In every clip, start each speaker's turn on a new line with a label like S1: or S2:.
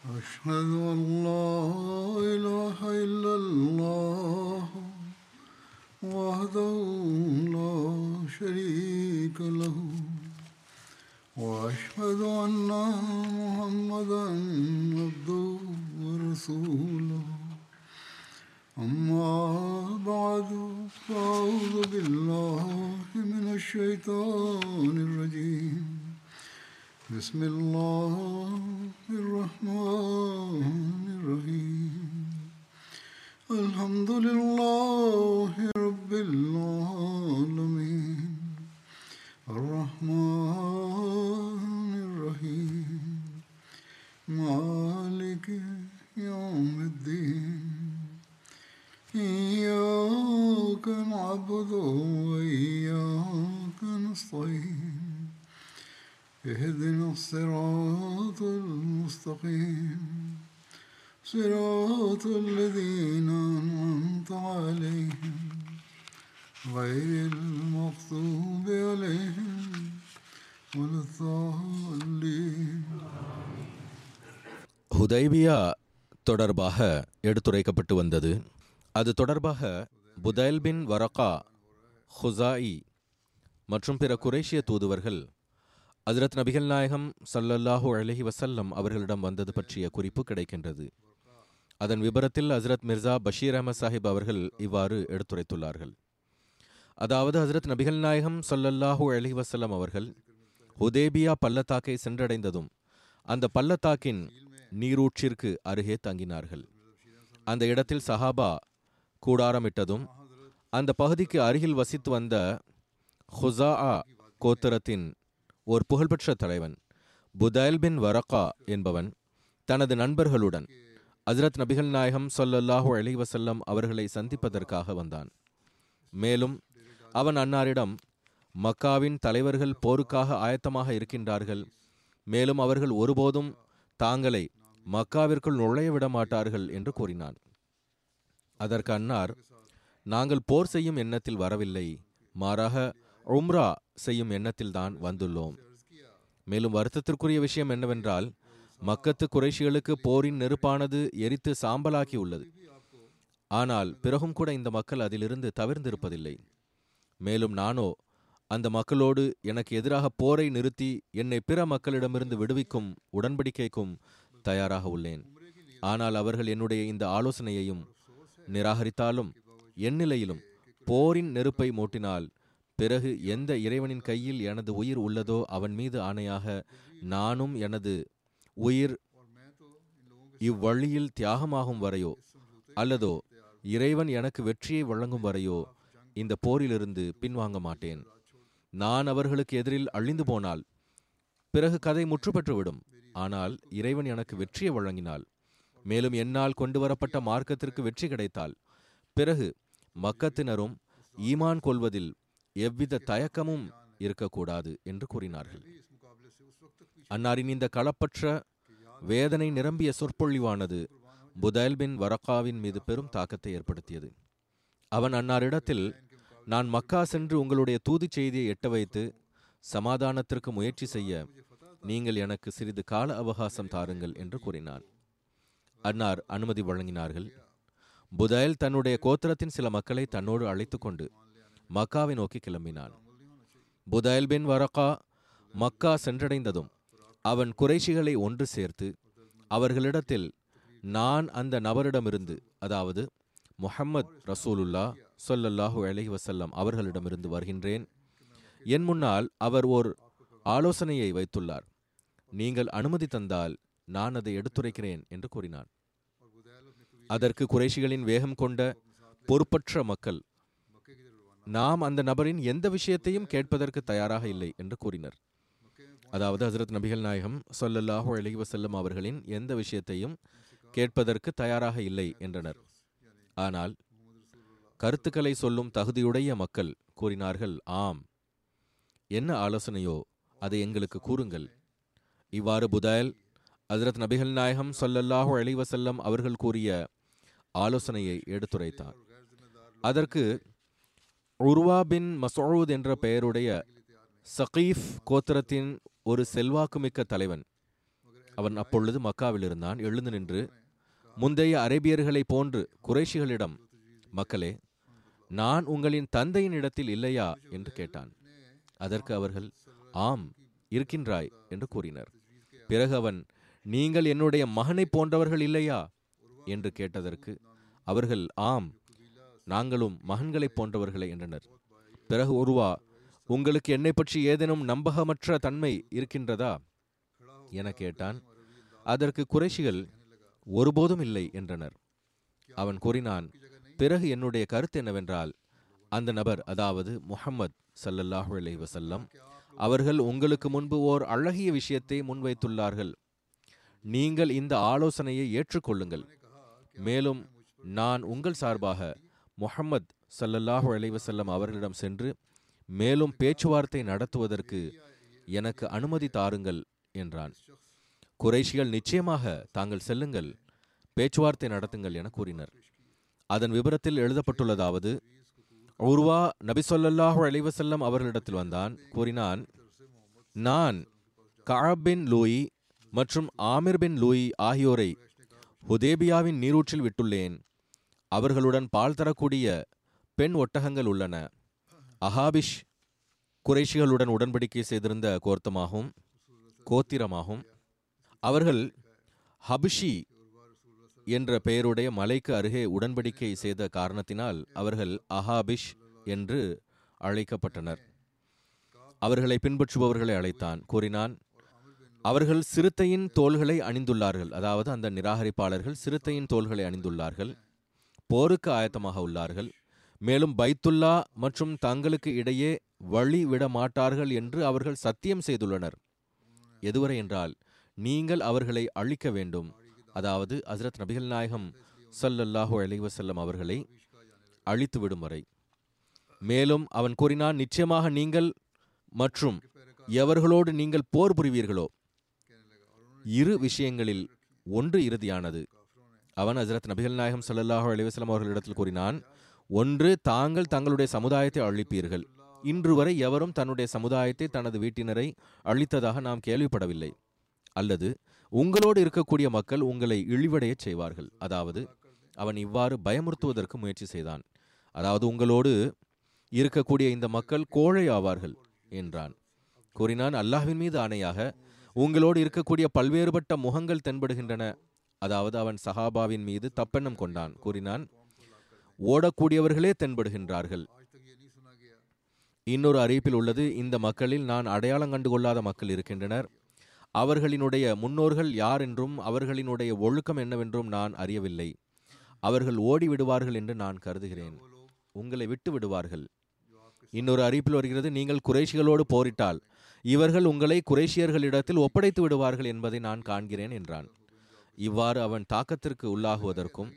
S1: أشهد أن لا إله إلا الله وحده لا شريك له وأشهد أن محمدا عبده ورسوله أما بعد فأعوذ بالله من الشيطان الرجيم بسم الله الرحمن الرحيم الحمد لله رب العالمين الرحمن الرحيم مالك يوم الدين إياك نعبد وإياك نستعين اهدنا الصراط المستقيم صراط الذين أنعمت عليهم غير المغضوب عليهم ولا الضالين
S2: ஹுதைபியா தொடர்பாக எடுத்துரைக்கப்பட்டு வந்தது அது தொடர்பாக புதைல் பின் வரகா ஹுசாயி மற்றும் பிற குரேஷிய தூதுவர்கள் ஹஜரத் நபிகள் நாயகம் ஸல்லல்லாஹு அலைஹி வஸல்லம் அவர்களிடம் வந்தது பற்றிய குறிப்பு கிடைக்கின்றது அதன் விபரத்தில் ஹஜரத் மிர்சா பஷீர் அஹமத் சாஹிப் அவர்கள் இவ்வாறு எடுத்துரைத்துள்ளார்கள் அதாவது ஹஜரத் நபிகள் நாயகம் ஸல்லல்லாஹு அலைஹி வஸல்லம் அவர்கள் ஹுதேபியா பள்ளத்தாக்கை சென்றடைந்ததும் அந்த பள்ளத்தாக்கின் நீரூற்றிற்கு அருகே தங்கினார்கள் அந்த இடத்தில் சஹாபா கூடாரமிட்டதும் அந்த பகுதிக்கு அருகில் வசித்து வந்த ஹுசா கோத்திரத்தின் ஒரு புகழ்பெற்ற தலைவன் புதைல் பின் வரகா என்பவன் தனது நண்பர்களுடன் ஹஜரத் நபிகள் நாயகம் ஸல்லல்லாஹு அலைஹி வஸல்லம் அவர்களை சந்திப்பதற்காக வந்தான் மேலும் அவன் அன்னாரிடம் மக்காவின் தலைவர்கள் போருக்காக ஆயத்தமாக இருக்கின்றார்கள் மேலும் அவர்கள் ஒருபோதும் தாங்களை மக்காவிற்குள் நுழைய விட மாட்டார்கள் என்று கூறினான் அதற்கு அன்னார் நாங்கள் போர் செய்யும் எண்ணத்தில் வரவில்லை மாறாக உம்ரா செய்யும் எண்ணத்தில்தான் வந்துள்ளோம் மேலும் வருத்தத்திற்குரிய விஷயம் என்னவென்றால் மக்கத்து குறைஷிகளுக்கு போரின் நெருப்பானது எரித்து சாம்பலாக்கி உள்ளது ஆனால் பிறகும் கூட இந்த மக்கள் அதிலிருந்து தவிர்ந்திருப்பதில்லை மேலும் நானோ அந்த மக்களோடு எனக்கு எதிராக போரை நிறுத்தி என்னை பிற மக்களிடமிருந்து விடுவிக்கும் உடன்படிக்கைக்கும் தயாராக உள்ளேன் ஆனால் அவர்கள் என்னுடைய இந்த ஆலோசனையையும் நிராகரித்தாலும் என் நிலையிலும் போரின் நெருப்பை மூட்டினால் பிறகு எந்த இறைவனின் கையில் எனது உயிர் உள்ளதோ அவன் மீது ஆணையாக நானும் எனது உயிர் இவ்வழியில் தியாகமாகும் வரையோ அல்லதோ இறைவன் எனக்கு வெற்றியை வழங்கும் வரையோ இந்த போரிலிருந்து பின்வாங்க மாட்டேன் நான் அவர்களுக்கு எதிரில் அழிந்து போனால் பிறகு கதை முற்றுப்பெற்றுவிடும் ஆனால் இறைவன் எனக்கு வெற்றியை வழங்கினால் மேலும் என்னால் கொண்டு வரப்பட்ட மார்க்கத்திற்கு வெற்றி கிடைத்தால் பிறகு மக்கத்தினரும் ஈமான் கொள்வதில் எவ்வித தயக்கமும் இருக்கக்கூடாது என்று கூறினார்கள் அன்னாரின் இந்த களப்பற்ற வேதனை நிரம்பிய சொற்பொழிவானது புதைல் பின் வரக்காவின் மீது பெரும் தாக்கத்தை ஏற்படுத்தியது அவன் அன்னாரிடத்தில் நான் மக்கா சென்று உங்களுடைய தூது செய்தியை எட்ட வைத்து சமாதானத்திற்கு முயற்சி செய்ய நீங்கள் எனக்கு சிறிது கால அவகாசம் தாருங்கள் என்று கூறினான் அன்னார் அனுமதி வழங்கினார்கள் புதைல் தன்னுடைய கோத்திரத்தின் சில மக்களை தன்னோடு அழைத்து கொண்டு மக்காவை நோக்கி கிளம்பினான் புதைல் பின் வரகா மக்கா சென்றடைந்ததும் அவன் குறைஷிகளை ஒன்று சேர்த்து அவர்களிடத்தில் நான் அந்த நபரிடமிருந்து அதாவது முஹம்மத் ரசூலுல்லா சொல்லல்லாஹு அலைஹி வசல்லம் அவர்களிடமிருந்து வருகின்றேன் என் முன்னால் அவர் ஓர் ஆலோசனையை வைத்துள்ளார் நீங்கள் அனுமதி தந்தால் நான் அதை எடுத்துரைக்கிறேன் என்று கூறினான் அதற்கு குறைஷிகளின் வேகம் கொண்ட பொறுப்பற்ற மக்கள் நாம் அந்த நபரின் எந்த விஷயத்தையும் கேட்பதற்கு தயாராக இல்லை என்று கூறினர் அதாவது ஹசரத் நபிகள் நாயகம் சொல்லல்லாஹு அலைஹி வசல்லம் அவர்களின் எந்த விஷயத்தையும் கேட்பதற்கு தயாராக இல்லை என்றனர் ஆனால் கருத்துக்களை சொல்லும் தகுதியுடைய மக்கள் கூறினார்கள் ஆம் என்ன ஆலோசனையோ அதை எங்களுக்கு கூறுங்கள் இவ்வாறு புதாயல் ஹசரத் நபிகள் நாயகம் சொல்லல்லாஹு அலைஹி வசல்லம் அவர்கள் கூறிய ஆலோசனையை எடுத்துரைத்தார் அதற்கு உருவா பின் மசூத் என்ற பெயருடைய சகீஃப் கோத்திரத்தின் ஒரு செல்வாக்குமிக்க தலைவன் அவன் அப்பொழுது மக்காவில் இருந்தான் எழுந்து நின்று முந்தைய அரேபியர்களைப் போன்று குறைஷிகளிடம் மக்களே நான் உங்களின் தந்தையின் இடத்தில் இல்லையா என்று கேட்டான் அதற்கு அவர்கள் ஆம் இருக்கின்றாய் என்று கூறினர் பிறகு அவன் நீங்கள் என்னுடைய மகனைப் போன்றவர்கள் இல்லையா என்று கேட்டதற்கு அவர்கள் ஆம் நாங்களும் மகன்களைப் போன்றவர்களே என்றனர் பிறகு ஒருவா உங்களுக்கு என்னை பற்றி ஏதேனும் நம்பகமற்ற தன்மை இருக்கின்றதா என கேட்டான் அதற்கு குறைஷிகள் ஒருபோதும் இல்லை என்றனர் அவன் கூறினான் பிறகு என்னுடைய கருத்து என்னவென்றால் அந்த நபர் அதாவது முஹம்மத் ஸல்லல்லாஹு அலைஹி வஸல்லம் அவர்கள் உங்களுக்கு முன்பு ஓர் அழகிய விஷயத்தை முன்வைத்துள்ளார்கள் நீங்கள் இந்த ஆலோசனையை ஏற்றுக்கொள்ளுங்கள் மேலும் நான் உங்கள் சார்பாக முஹம்மத் ஸல்லல்லாஹு அலைஹி வஸல்லம் அவர்களிடம் சென்று மேலும் பேச்சுவார்த்தை நடத்துவதற்கு எனக்கு அனுமதி தாருங்கள் என்றான் குறைஷிகள் நிச்சயமாக தாங்கள் செல்லுங்கள் பேச்சுவார்த்தை நடத்துங்கள் என கூறினர் அதன் விபரத்தில் எழுதப்பட்டுள்ளதாவது உருவா நபி ஸல்லல்லாஹு அலைஹி வஸல்லம் அவர்களிடத்தில் வந்தான் கூறினான் நான் கஅப் பின் லூயி மற்றும் ஆமிர் பின் லூயி ஆகியோரை ஹுதேபியாவின் நீரூற்றில் விட்டுள்ளேன் அவர்களுடன் பால் தரக்கூடிய பெண் ஒட்டகங்கள் உள்ளன அஹாபிஷ் குறைஷிகளுடன் உடன்படிக்கை செய்திருந்த கோர்த்தமாகும் கோத்திரமாகும் அவர்கள் ஹபிஷி என்ற பெயருடைய மலைக்கு அருகே உடன்படிக்கை செய்த காரணத்தினால் அவர்கள் அஹாபிஷ் என்று அழைக்கப்பட்டனர் அவர்களை பின்பற்றுபவர்களை அழைத்தான் கூறினான் அவர்கள் சிறுத்தையின் தோள்களை அணிந்துள்ளார்கள் அதாவது அந்த நிராகரிப்பாளர்கள் சிறுத்தையின் தோள்களை அணிந்துள்ளார்கள் போருக்கு ஆயத்தமாக உள்ளார்கள் மேலும் பைத்துல்லா மற்றும் தங்களுக்கு இடையே வழி விட மாட்டார்கள் என்று அவர்கள் சத்தியம் செய்துள்ளனர் எதுவரை என்றால் நீங்கள் அவர்களை அழிக்க வேண்டும் அதாவது ஹஸ்ரத் நபிகள் நாயகம் ஸல்லல்லாஹு அலைஹி வஸல்லம் அவர்களை அழித்து விடும் வரை மேலும் அவன் கூறினான் நிச்சயமாக நீங்கள் மற்றும் எவர்களோடு நீங்கள் போர் புரிவீர்களோ இரு விஷயங்களில் ஒன்று இறுதியானது அவன் ஹஜரத் நபிகள் நாயகம் ஸல்லல்லாஹு அலைஹி வஸல்லம் அவர்களிடத்தில் கூறினான் ஒன்று தாங்கள் தங்களுடைய சமுதாயத்தை அழிப்பீர்கள் இன்று வரை எவரும் தன்னுடைய சமுதாயத்தை தனது வீட்டினரை அழித்ததாக நாம் கேள்விப்படவில்லை அல்லது உங்களோடு இருக்கக்கூடிய மக்கள் உங்களை இழிவடையச் செய்வார்கள் அதாவது அவன் இவ்வாறு பயமுறுத்துவதற்கு முயற்சி செய்தான் அதாவது உங்களோடு இருக்கக்கூடிய இந்த மக்கள் கோழை ஆவார்கள் என்றான் கூறினான் அல்லாஹ்வின் மீது ஆணையாக உங்களோடு இருக்கக்கூடிய பல்வேறுபட்ட முகங்கள் தென்படுகின்றன அதாவது அவன் சஹாபாவின் மீது தப்பெண்ணம் கொண்டான் கூறினான் ஓடக்கூடியவர்களே தென்படுகின்றார்கள் இன்னொரு அறிவிப்பில் உள்ளது இந்த மக்களில் நான் அடையாளம் கண்டு கொள்ளாத மக்கள் இருக்கின்றனர் அவர்களினுடைய முன்னோர்கள் யார் என்றும் அவர்களினுடைய ஒழுக்கம் என்னவென்றும் நான் அறியவில்லை அவர்கள் ஓடி விடுவார்கள் என்று நான் கருதுகிறேன் உங்களை விட்டு விடுவார்கள் இன்னொரு அறிவிப்பில் வருகிறது நீங்கள் குறைஷிகளோடு போரிட்டால் இவர்கள் உங்களை குறைஷியர்களிடத்தில் ஒப்படைத்து விடுவார்கள் என்பதை நான் காண்கிறேன் என்றான் இவ்வாறு அவன் தாக்கத்திற்கு உள்ளாகுவதற்கும்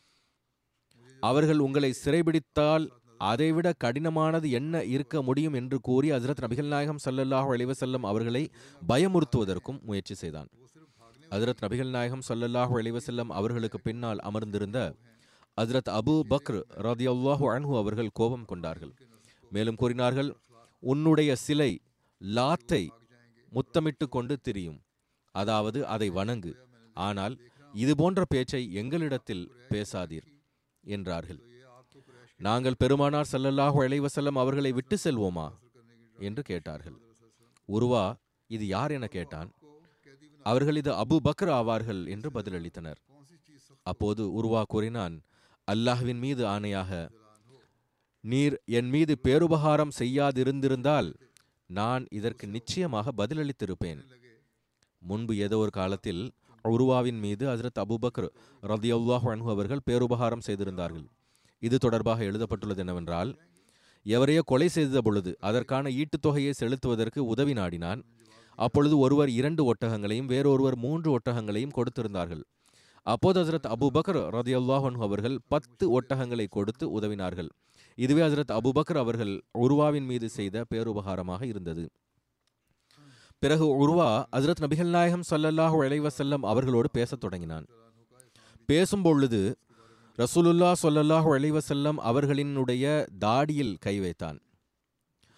S2: அவர்கள் உங்களை சிறைபிடித்தால் அதைவிட கடினமானது என்ன இருக்க முடியும் என்று கூறி ஹஜரத் நபிகள் நாயகம் ஸல்லல்லாஹு அலைஹி வஸல்லம் அவர்களை பயமுறுத்துவதற்கும் முயற்சி செய்தான் ஹஜரத் நபிகள் நாயகம் ஸல்லல்லாஹு அலைஹி வஸல்லம் அவர்களுக்கு பின்னால் அமர்ந்திருந்த ஹஜரத் அபு பக்ர் ரதியல்லாஹு அன்ஹு அவர்கள் கோபம் கொண்டார்கள் மேலும் கூறினார்கள் உன்னுடைய சிலை லாத்தை முத்தமிட்டு கொண்டு திரியும் அதாவது அதை வணங்கு ஆனால் இது போன்ற பேச்சை எங்களிடத்தில் பேசாதீர் என்றார்கள் நாங்கள் பெருமானார் ஸல்லல்லாஹு அலைஹி வஸல்லம் அவர்களை விட்டு செல்வோமா என்று கேட்டார்கள் உருவா இது யார் என கேட்டான் அவர்கள் இது அபு பக்ர் ஆவார்கள் என்று பதிலளித்தனர் அப்போது உருவா கூறினான் அல்லாஹ்வின் மீது ஆணையாக நீர் என் மீது பேருபகாரம் செய்யாதிருந்திருந்தால் நான் இதற்கு நிச்சயமாக பதிலளித்திருப்பேன் முன்பு ஏதோ ஒரு காலத்தில் உருவாவின் மீது ஹஜரத் அபுபக்ர் ரதியல்லாஹு அன்ஹு அவர்கள் பேருபகாரம் செய்திருந்தார்கள் இது தொடர்பாக எழுதப்பட்டுள்ளது என்னவென்றால் எவரையோ கொலை செய்த பொழுது அதற்கான ஈட்டுத் தொகையை செலுத்துவதற்கு உதவி நாடினான் அப்பொழுது ஒருவர் இரண்டு ஒட்டகங்களையும் வேறொருவர் மூன்று ஒட்டகங்களையும் கொடுத்திருந்தார்கள் அப்போது ஹசரத் அபுபக்கர் ரதியல்லாஹு அன்ஹு அவர்கள் பத்து ஒட்டகங்களை கொடுத்து உதவினார்கள் இதுவே ஹசரத் அபுபக்கர் அவர்கள் உருவாவின் மீது செய்த பேருபகாரமாக இருந்தது பிறகு உருவா ஹசரத் நபிகள் நாயகம் ஸல்லல்லாஹு அலைஹி வஸல்லம் அவர்களோடு பேசத் தொடங்கினான் பேசும் பொழுது ரசூலுல்லா ஸல்லல்லாஹு அலைஹி வஸல்லம் அவர்களினுடைய தாடியில் கை வைத்தான்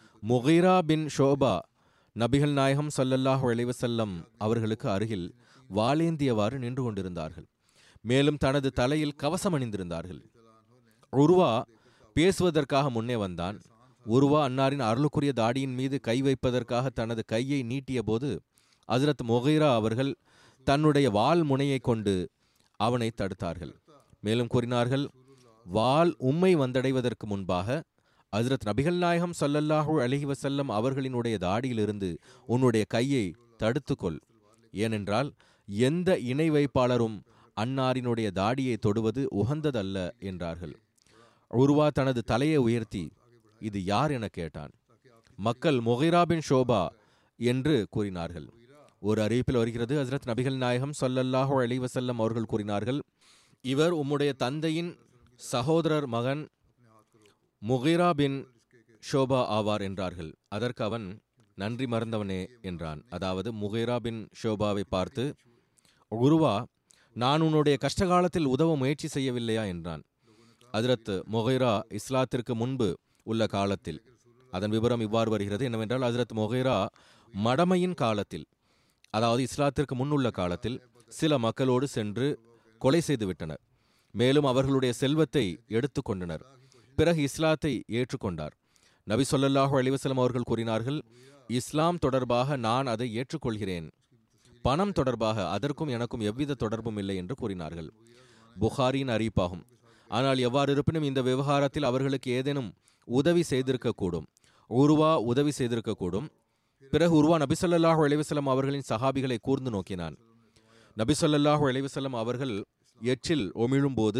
S2: முகீரா பின் ஷோபா நபிகள் நாயகம் ஸல்லல்லாஹு அலைஹி வஸல்லம் அவர்களுக்கு அருகில் வாளேந்தியவாறு நின்று கொண்டிருந்தார்கள் மேலும் தனது தலையில் கவசம் அணிந்திருந்தார்கள் உருவா பேசுவதற்காக முன்னே வந்தான் உருவா அன்னாரின் அருளுக்குரிய தாடியின் மீது கை வைப்பதற்காக தனது கையை நீட்டிய போது ஹசரத் மொகைரா அவர்கள் தன்னுடைய வாள் முனையை கொண்டு அவனை தடுத்தார்கள் மேலும் கூறினார்கள் வாள் உம்மை வந்தடைவதற்கு முன்பாக ஹசரத் நபிகள் நாயகம் ஸல்லல்லாஹு அலைஹி வஸல்லம் அவர்களினுடைய தாடியிலிருந்து உன்னுடைய கையை தடுத்துக்கொள் ஏனென்றால் எந்த இணை வைப்பாளரும் அன்னாரினுடைய தாடியை தொடுவது உகந்ததல்ல என்றார்கள் உருவா தனது தலையை உயர்த்தி இது யார் என கேட்டான் மக்கள் மொஹிரா பின் ஷோபா என்று கூறினார்கள் ஒரு அறிவிப்பில் வருகிறது ஹசரத் நபிகள் நாயகம் ஸல்லல்லாஹு அலைஹி வஸல்லம் அவர்கள் கூறினார்கள் இவர் உம்முடைய தந்தையின் சகோதரர் மகன் முகிரா பின் ஷோபா ஆவார் என்றார்கள் அதற்கு அவன் நன்றி மறந்தவனே என்றான் அதாவது முகிரா பின் ஷோபாவை பார்த்து குருவா நான் உன்னுடைய கஷ்டகாலத்தில் உதவ முயற்சி செய்யவில்லையா என்றான் ஹஜரத் மொஹைரா இஸ்லாத்திற்கு முன்பு உள்ள காலத்தில் அதன் விவரம் இவ்வாறு வருகிறது என்னவென்றால் ஹஜரத் மொஹைரா மடமையின் காலத்தில் அதாவது இஸ்லாத்திற்கு முன்னுள்ள காலத்தில் சில மக்களோடு சென்று கொலை செய்து விட்டனர் மேலும் அவர்களுடைய செல்வத்தை எடுத்துக்கொண்டனர் பிறகு இஸ்லாத்தை ஏற்றுக்கொண்டார் நபி ஸல்லல்லாஹு அலைஹி வஸல்லம் அவர்கள் கூறினார்கள் இஸ்லாம் தொடர்பாக நான் அதை ஏற்றுக்கொள்கிறேன் பணம் தொடர்பாக அதற்கும் எனக்கும் எவ்வித தொடர்பும் இல்லை என்று கூறினார்கள் புகாரியின் அறிவிப்பாகும் ஆனால் எவ்வாறு இருப்பினும் இந்த விவகாரத்தில் அவர்களுக்கு ஏதேனும் உதவி செய்திருக்கக்கூடும் உருவா உதவி செய்திருக்கக்கூடும் பிறகு உருவா நபி ஸல்லல்லாஹு அலைஹி வஸல்லம் அவர்களின் சஹாபிகளை கூர்ந்து நோக்கினான் நபி ஸல்லல்லாஹு அலைஹி வஸல்லம் அவர்கள் எச்சில் ஒமிழும்போது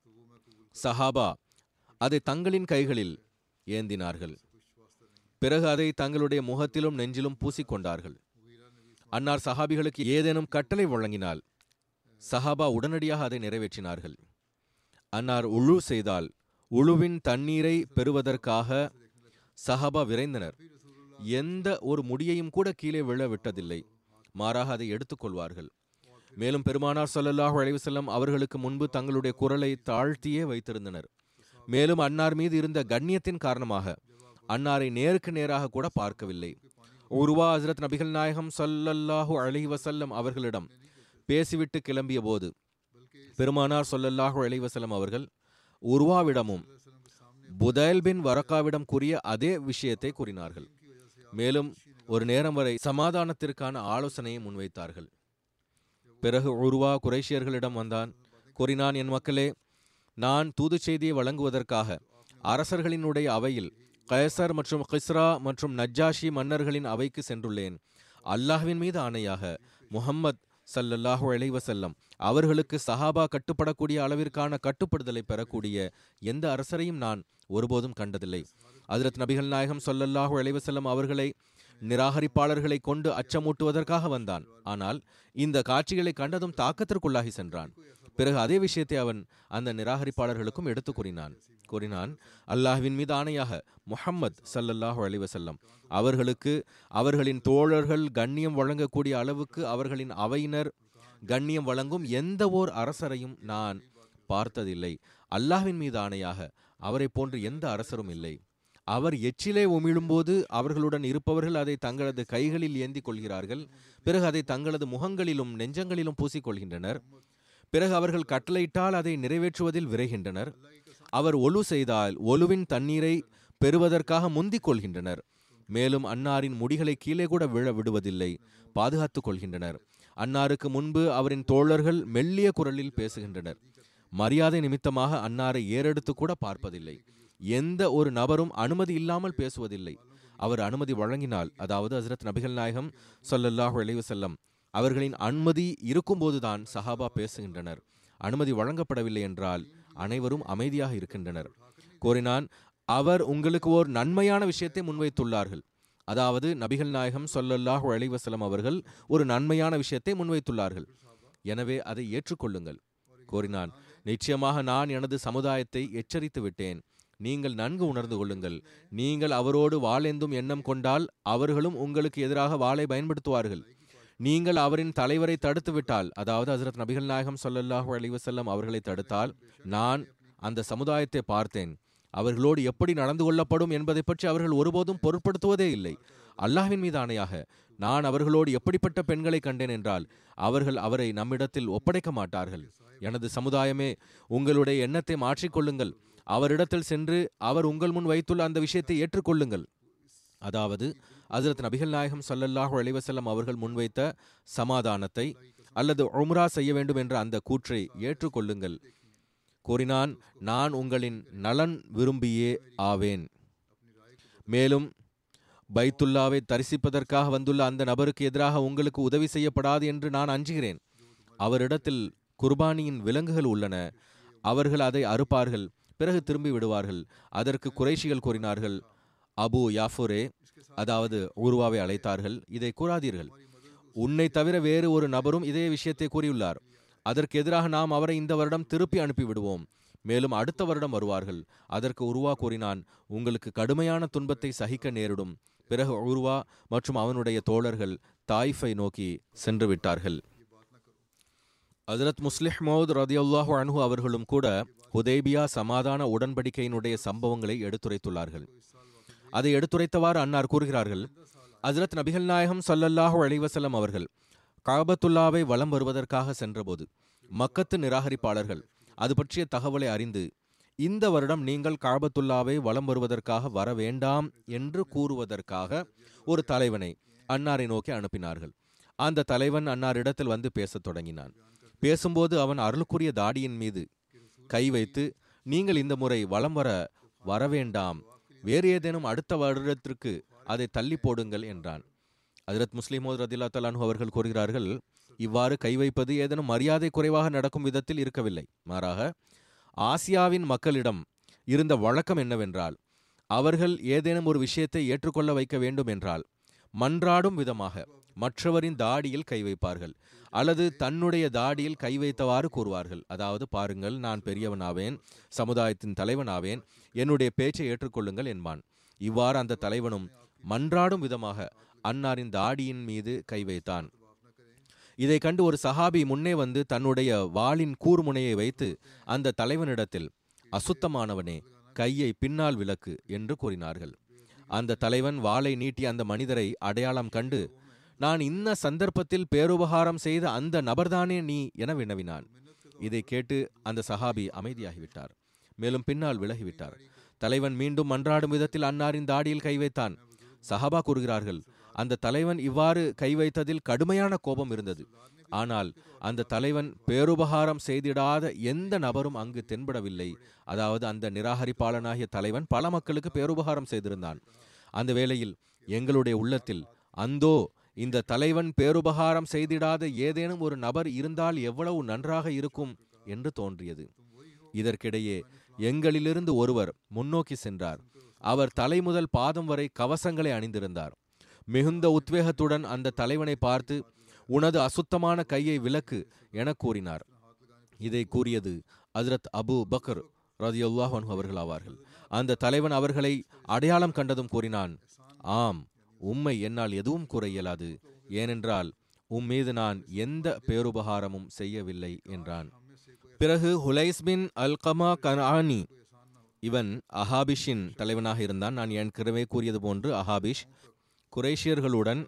S2: சஹாபா அதை தங்களின் கைகளில் ஏந்தினார்கள் பிறகு அதை தங்களுடைய முகத்திலும் நெஞ்சிலும் பூசிக்கொண்டார்கள் அன்னார் சஹாபிகளுக்கு ஏதேனும் கட்டளை வழங்கினால் சஹாபா உடனடியாக அதை நிறைவேற்றினார்கள் அன்னார் உழு செய்தால் உழுவின் தண்ணீரை பெறுவதற்காக சஹாபா விரைந்தனர் எந்த ஒரு முடியையும் கூட கீழே விழ விட்டதில்லை மாறாக அதை எடுத்துக்கொள்வார்கள் மேலும் பெருமானார் ஸல்லல்லாஹு அலைஹி வஸல்லம் அவர்களுக்கு முன்பு தங்களுடைய குரலை தாழ்த்தியே வைத்திருந்தனர் மேலும் அன்னார் மீது இருந்த கண்ணியத்தின் காரணமாக அன்னாரை நேருக்கு நேராக கூட பார்க்கவில்லை உருவா ஹசரத் நபிகள் நாயகம் ஸல்லல்லாஹு அலைஹி வஸல்லம் அவர்களிடம் பேசிவிட்டு கிளம்பிய போது பெருமானார் ஸல்லல்லாஹு அலைஹி வஸல்லம் அவர்கள் உருவாவிடமும் புதைல் பின் வரக்காவிடம் கூறிய அதே விஷயத்தை கூறினார்கள் மேலும் ஒரு நேரம் வரை சமாதானத்திற்கான ஆலோசனையை முன்வைத்தார்கள் பிறகு உருவா குறைஷியர்களிடம் வந்தான் கூறினான் என் மக்களே நான் தூது செய்தியை வழங்குவதற்காக அரசர்களினுடைய அவையில் கயசர் மற்றும் கிஸ்ரா மற்றும் நஜ்ஜாஷி மன்னர்களின் அவைக்கு சென்றுள்ளேன் அல்லாஹ்வின் மீது ஆணையாக முஹம்மத் ஸல்லல்லாஹு அலைஹி வஸல்லம் அவர்களுக்கு சஹாபா கட்டுப்படக்கூடிய அளவிற்கான கட்டுப்படுதலை பெறக்கூடிய எந்த அரசரையும் நான் ஒருபோதும் கண்டதில்லை ஹஜ்ரத் நபிகள் நாயகம் ஸல்லல்லாஹு அலைஹி வஸல்லம் அவர்களை நிராகரிப்பாளர்களை கொண்டு அச்சமூட்டுவதற்காக வந்தான் ஆனால் இந்த காட்சிகளை கண்டதும் தாக்கத்திற்குள்ளாகி சென்றான் பிறகு அதே விஷயத்தை அவன் அந்த நிராகரிப்பாளர்களுக்கும் எடுத்து கூறினான் கூறினான் அல்லாஹ்வின் மீது ஆணையாக முஹம்மத் ஸல்லல்லாஹு அலைஹி வஸல்லம் அவர்களுக்கு அவர்களின் தோழர்கள் கண்ணியம் வழங்கக்கூடிய அளவுக்கு அவர்களின் அவையினர் கண்ணியம் வழங்கும் எந்த ஓர் அரசரையும் நான் பார்த்ததில்லை அல்லாஹ்வின் மீது ஆணையாக அவரை போன்று எந்த அரசரும் இல்லை அவர் எச்சிலே உமிழும்போது அவர்களுடன் இருப்பவர்கள் அதை தங்களது கைகளில் ஏந்தி கொள்கிறார்கள் பிறகு அதை தங்களது முகங்களிலும் நெஞ்சங்களிலும் பூசிக்கொள்கின்றனர் பிறகு அவர்கள் கட்டளையிட்டால் அதை நிறைவேற்றுவதில் விரைகின்றனர் அவர் ஒலு செய்தால் ஒலுவின் தண்ணீரை பெறுவதற்காக முந்திக் கொள்கின்றனர் மேலும் அன்னாரின் முடிகளை கீழே கூட விழ விடுவதில்லை பாதுகாத்துக் கொள்கின்றனர் அன்னாருக்கு முன்பு அவரின் தோழர்கள் மெல்லிய குரலில் பேசுகின்றனர் மரியாதை நிமித்தமாக அன்னாரை ஏறெடுத்து கூட பார்ப்பதில்லை எந்த ஒரு நபரும் அனுமதி இல்லாமல் பேசுவதில்லை அவர் அனுமதி வழங்கினால் அதாவது ஹசரத் நபிகள் நாயகம் ஸல்லல்லாஹு அலைஹி வஸல்லம் அவர்களின் அனுமதி இருக்கும்போதுதான் சஹாபா பேசுகின்றனர் அனுமதி வழங்கப்படவில்லை என்றால் அனைவரும் அமைதியாக இருக்கின்றனர் கூறினான் அவர் உங்களுக்கு ஓர் நன்மையான விஷயத்தை முன்வைத்துள்ளார்கள் அதாவது நபிகள் நாயகம் ஸல்லல்லாஹு அலைஹி வஸல்லம் அவர்கள் ஒரு நன்மையான விஷயத்தை முன்வைத்துள்ளார்கள் எனவே அதை ஏற்றுக்கொள்ளுங்கள் கூறினான் நிச்சயமாக நான் எனது சமுதாயத்தை எச்சரித்து விட்டேன் நீங்கள் நன்கு உணர்ந்து கொள்ளுங்கள் நீங்கள் அவரோடு வாளேந்தும் எண்ணம் கொண்டால் அவர்களும் உங்களுக்கு எதிராக வாளை பயன்படுத்துவார்கள் நீங்கள் அவரின் தலைவரை தடுத்து விட்டால் அதாவது ஹசரத் நபிகள் நாயகம் ஸல்லல்லாஹு அலைஹி வஸல்லம் அவர்களை தடுத்தால் நான் அந்த சமுதாயத்தை பார்த்தேன் அவர்களோடு எப்படி நடந்து கொள்ளப்படும் என்பதை பற்றி அவர்கள் ஒருபோதும் பொருட்படுத்துவதே இல்லை அல்லாஹ்வின் மீது ஆணையாக நான் அவர்களோடு எப்படிப்பட்ட பெண்களை கண்டேன் என்றால் அவர்கள் அவரை நம்மிடத்தில் ஒப்படைக்க மாட்டார்கள் எனது சமுதாயமே உங்களுடைய எண்ணத்தை மாற்றிக்கொள்ளுங்கள் அவரிடத்தில் சென்று அவர் உங்கள் முன் வைத்துள்ள அந்த விஷயத்தை ஏற்றுக்கொள்ளுங்கள் அதாவது ஹஜரத் நபிகள் நாயகம் ஸல்லல்லாஹு அலைஹி வஸல்லம் அவர்கள் முன்வைத்த சமாதானத்தை அல்லது உம்ரா செய்ய வேண்டும் என்ற அந்த கூற்றை ஏற்றுக்கொள்ளுங்கள் கூறினான் நான் உங்களின் நலன் விரும்பியே ஆவேன் மேலும் பைத்துல்லாவை தரிசிப்பதற்காக வந்துள்ள அந்த நபருக்கு எதிராக உங்களுக்கு உதவி செய்யப்படாது என்று நான் அஞ்சுகிறேன் அவரிடத்தில் குர்பானியின் விலங்குகள் உள்ளன அவர்கள் அதை அறுப்பார்கள் பிறகு திரும்பி விடுவார்கள் அதற்கு குறைஷிகள் கூறினார்கள் அபு யாஃபுரே அதாவது உருவாவை அழைத்தார்கள் இதை கூறாதீர்கள் உன்னை தவிர வேறு ஒரு நபரும் இதே விஷயத்தை கூறியுள்ளார் அதற்கு எதிராக நாம் அவரை இந்த வருடம் திருப்பி அனுப்பி விடுவோம் மேலும் அடுத்த வருடம் வருவார்கள் அதற்கு உருவா கூறினான் உங்களுக்கு கடுமையான துன்பத்தை சகிக்க நேரிடும் பிறகு உருவா மற்றும் அவனுடைய தோழர்கள் தாயிஃபை நோக்கி சென்று விட்டார்கள் ஹஜரத் முஸ்லிஹ் மௌத் ரதியுல்லாஹு அன்ஹு அவர்களும் கூட ஹுதைபியா சமாதான உடன்படிக்கையினுடைய சம்பவங்களை எடுத்துரைத்துள்ளார்கள் அதை எடுத்துரைத்தவாறு அன்னார் கூறுகிறார்கள் ஹஜரத் நபிகள் நாயகம் ஸல்லல்லாஹு அலைஹி வஸல்லம் அவர்கள் காபத்துல்லாவை வலம் வருவதற்காக சென்றபோது மக்கத்து நிராகரிப்பாளர்கள் அது பற்றிய தகவலை அறிந்து இந்த வருடம் நீங்கள் காபத்துல்லாவை வலம் வருவதற்காக வர வேண்டாம் என்று கூறுவதற்காக ஒரு தலைவனை அன்னாரை நோக்கி அனுப்பினார்கள் அந்த தலைவன் அன்னாரிடத்தில் வந்து பேசத் தொடங்கினான் பேசும்போது அவன் அருளுக்குரிய தாடியின் மீது கை வைத்து நீங்கள் இந்த முறை வலம் வர வரவேண்டாம் வேறு ஏதேனும் அடுத்த வருடத்திற்கு அதை தள்ளி போடுங்கள் என்றான் ஹஜரத் முஸ்லிமோத் ரதில்லா தலானு அவர்கள் கூறுகிறார்கள் இவ்வாறு கை வைப்பது ஏதேனும் மரியாதை குறைவாக நடக்கும் விதத்தில் இருக்கவில்லை மாறாக ஆசியாவின் மக்களிடம் இருந்த வழக்கம் என்னவென்றால் அவர்கள் ஏதேனும் ஒரு விஷயத்தை ஏற்றுக்கொள்ள வைக்க வேண்டும் என்றால் மன்றாடும் விதமாக மற்றவரின் தாடியில் கை வைப்பார்கள் அல்லது தன்னுடைய தாடியில் கை வைத்தவாறு கூறுவார்கள் அதாவது பாருங்கள் நான் பெரியவனாவேன் சமுதாயத்தின் தலைவனாவேன் என்னுடைய பேச்சை ஏற்றுக்கொள்ளுங்கள் என்பான் இவ்வாறு அந்த தலைவனும் மன்றாடும் விதமாக அன்னாரின் தாடியின் மீது கை வைத்தான் இதை கண்டு ஒரு சஹாபி முன்னே வந்து தன்னுடைய வாளின் கூர்முனையை வைத்து அந்த தலைவனிடத்தில் அசுத்தமானவனே கையை பின்னால் விலக்கு என்று கூறினார்கள் அந்த தலைவன் வாளை நீட்டி அந்த மனிதரை அடையாளம் கண்டு நான் இன்ன சந்தர்ப்பத்தில் பேருபகாரம் செய்த அந்த நபர்தானே நீ என வினவினான் இதை கேட்டு அந்த சஹாபி அமைதியாகிவிட்டார் மேலும் பின்னால் விலகிவிட்டார் தலைவன் மீண்டும் மன்றாடும் விதத்தில் அன்னாரின் தாடியில் கை வைத்தான் சஹாபா கூறுகிறார்கள் அந்த தலைவன் இவ்வாறு கை வைத்ததில் கடுமையான கோபம் இருந்தது ஆனால் அந்த தலைவன் பேருபகாரம் செய்திடாத எந்த நபரும் அங்கு தென்படவில்லை அதாவது அந்த நிராகரிப்பாளனாகிய தலைவன் பல மக்களுக்கு பேருபகாரம் செய்திருந்தான் அந்த வேளையில் எங்களுடைய உள்ளத்தில் அந்தோ இந்த தலைவன் பேருபகாரம் செய்திடாத ஏதேனும் ஒரு நபர் இருந்தால் எவ்வளவு நன்றாக இருக்கும் என்று தோன்றியது இதற்கிடையே எங்களிலிருந்து ஒருவர் முன்னோக்கி சென்றார் அவர் தலை முதல் பாதம் வரை கவசங்களை அணிந்திருந்தார் மிகுந்த உத்வேகத்துடன் அந்த தலைவனை பார்த்து உனது அசுத்தமான கையை விலக்கு என கூறினார் இதை கூறியது ஹஜ்ரத் அபு பக்கர் ரதியுல்லாஹ் அன்ஹு அவர்கள் ஆவார்கள் அந்த தலைவன் அவர்களை அடையாளம் கண்டதும் கூறினான் ஆம் உம்மை என்னால் எதுவும் கூற இயலாது ஏனென்றால் உம் மீது நான் எந்த பேருபகாரமும் செய்யவில்லை என்றான் பிறகு ஹுலைஸ் பின் அல்கமா கனானி இவன் அஹாபிஷின் தலைவனாக இருந்தான் நான் ஏற்கனவே கூறியது போன்று அஹாபிஷ் குரேஷியர்களுடன்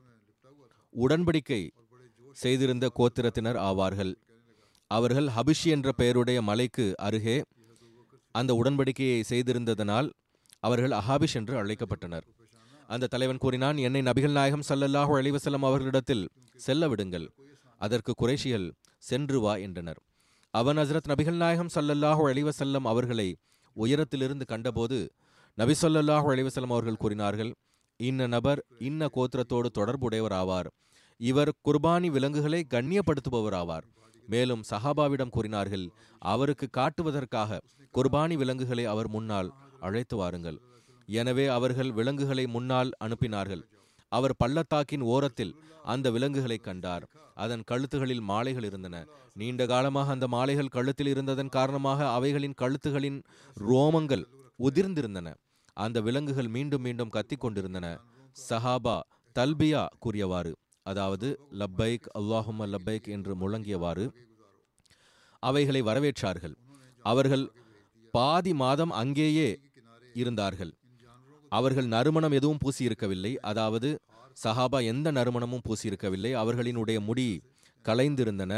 S2: உடன்படிக்கை செய்திருந்த கோத்திரத்தினர் ஆவார்கள் அவர்கள் ஹபிஷி என்ற பெயருடைய மலைக்கு அருகே அந்த உடன்படிக்கையை செய்திருந்ததனால் அவர்கள் அஹாபிஷ் என்று அழைக்கப்பட்டனர் அந்த தலைவன் கூறினான் என்னை நபிகள் நாயகம் ஸல்லல்லாஹு அலைஹி வஸல்லம் அவர்களிடத்தில் செல்ல விடுங்கள் அதற்கு குறைஷிகள் சென்று வா என்றனர் அவன் ஹஜ்ரத் நபிகள் நாயகம் ஸல்லல்லாஹு அலைஹி வஸல்லம் அவர்களை உயரத்திலிருந்து கண்டபோது நபி ஸல்லல்லாஹு அலைஹி வஸல்லம் அவர்கள் கூறினார்கள் இன்ன நபர் இன்ன கோத்திரத்தோடு தொடர்புடையவர் ஆவார் இவர் குர்பானி விலங்குகளை கண்ணியப்படுத்துபவர் ஆவார் மேலும் சஹாபாவிடம் கூறினார்கள் அவருக்கு காட்டுவதற்காக குர்பானி விலங்குகளை அவர் முன்னால் அழைத்து வாருங்கள் எனவே அவர்கள் விலங்குகளை முன்னால் அனுப்பினார்கள் அவர் பள்ளத்தாக்கின் ஓரத்தில் அந்த விலங்குகளை கண்டார் அதன் கழுத்துகளில் மாலைகள் இருந்தன நீண்ட காலமாக அந்த மாலைகள் கழுத்தில் இருந்ததன் காரணமாக அவைகளின் கழுத்துகளின் ரோமங்கள் உதிர்ந்திருந்தன அந்த விலங்குகள் மீண்டும் மீண்டும் கத்திக் கொண்டிருந்தன சஹாபா தல்பியா கூறியவாறு அதாவது லப்பைக் அல்லாஹும்ம லப்பைக் என்று முழங்கியவாறு அவைகளை வரவேற்றார்கள் அவர்கள் பாதி மாதம் அங்கேயே இருந்தார்கள் அவர்கள் நறுமணம் எதுவும் பூசியிருக்கவில்லை அதாவது சஹாபா எந்த நறுமணமும் பூசியிருக்கவில்லை அவர்களினுடைய முடி கலைந்திருந்தன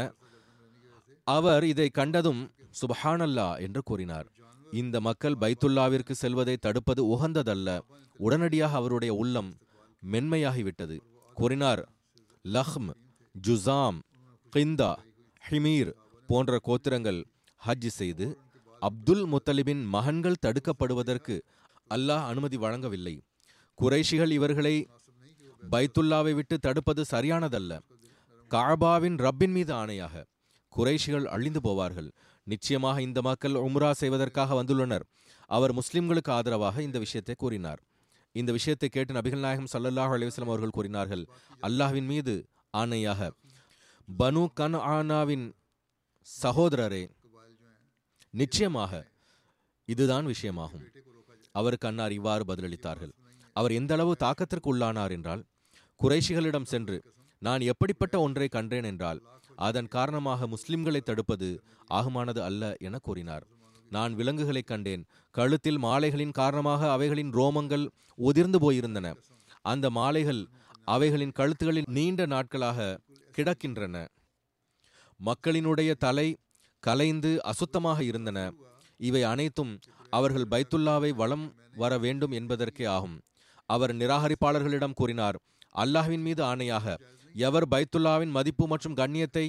S2: அவர் இதை கண்டதும் சுபஹானல்லா என்று கூறினார் இந்த மக்கள் பைத்துல்லாவிற்கு செல்வதை தடுப்பது உகந்ததல்ல உடனடியாக அவருடைய உள்ளம் மென்மையாகிவிட்டது கூறினார் லஹ்ம் ஜுசாம் கிந்தா ஹிமீர் போன்ற கோத்திரங்கள் ஹஜ் செய்து அப்துல் முத்தலிபின் மகன்கள் தடுக்கப்படுவதற்கு அல்லாஹ் அனுமதி வழங்கவில்லை குறைஷிகள் இவர்களை பைத்துல்லாவை விட்டு தடுப்பது சரியானதல்ல காபாவின் ரப்பின் மீது ஆணையாக குறைஷிகள் அழிந்து போவார்கள் நிச்சயமாக இந்த மக்கள் உம்ரா செய்வதற்காக வந்துள்ளனர் அவர் முஸ்லிம்களுக்கு ஆதரவாக இந்த விஷயத்தை கூறினார் இந்த விஷயத்தை கேட்டு நபிகள் நாயகம் ஸல்லல்லாஹு அலைஹி வஸல்லம் அவர்கள் கூறினார்கள் அல்லாஹ்வின் மீது ஆணையாக பனு கன் ஆனாவின் சகோதரரே நிச்சயமாக இதுதான் விஷயமாகும் அவருக்கு அன்னார் இவ்வாறு பதிலளித்தார்கள் அவர் எந்த அளவு தாக்கத்திற்கு உள்ளானார் என்றால் குறைஷிகளிடம் சென்று நான் எப்படிப்பட்ட ஒன்றை கண்டேன் என்றால் அதன் காரணமாக முஸ்லிம்களை தடுப்பது ஆகுமானது அல்ல என கூறினார் நான் விலங்குகளை கண்டேன் கழுத்தில் மாலைகளின் காரணமாக அவைகளின் ரோமங்கள் உதிர்ந்து போயிருந்தன அந்த மாலைகள் அவைகளின் கழுத்துகளில் நீண்ட நாட்களாக கிடக்கின்றன மக்களினுடைய தலை கலைந்து அசுத்தமாக இருந்தன இவை அனைத்தும் அவர்கள் பைத்துல்லாவை வலம் வர வேண்டும் என்பதற்கே ஆகும் அவர் நிராகரிப்பாளர்களிடம் கூறினார் அல்லாஹ்வின் மீது ஆணையாக எவர் பைத்துல்லாவின் மதிப்பு மற்றும் கண்ணியத்தை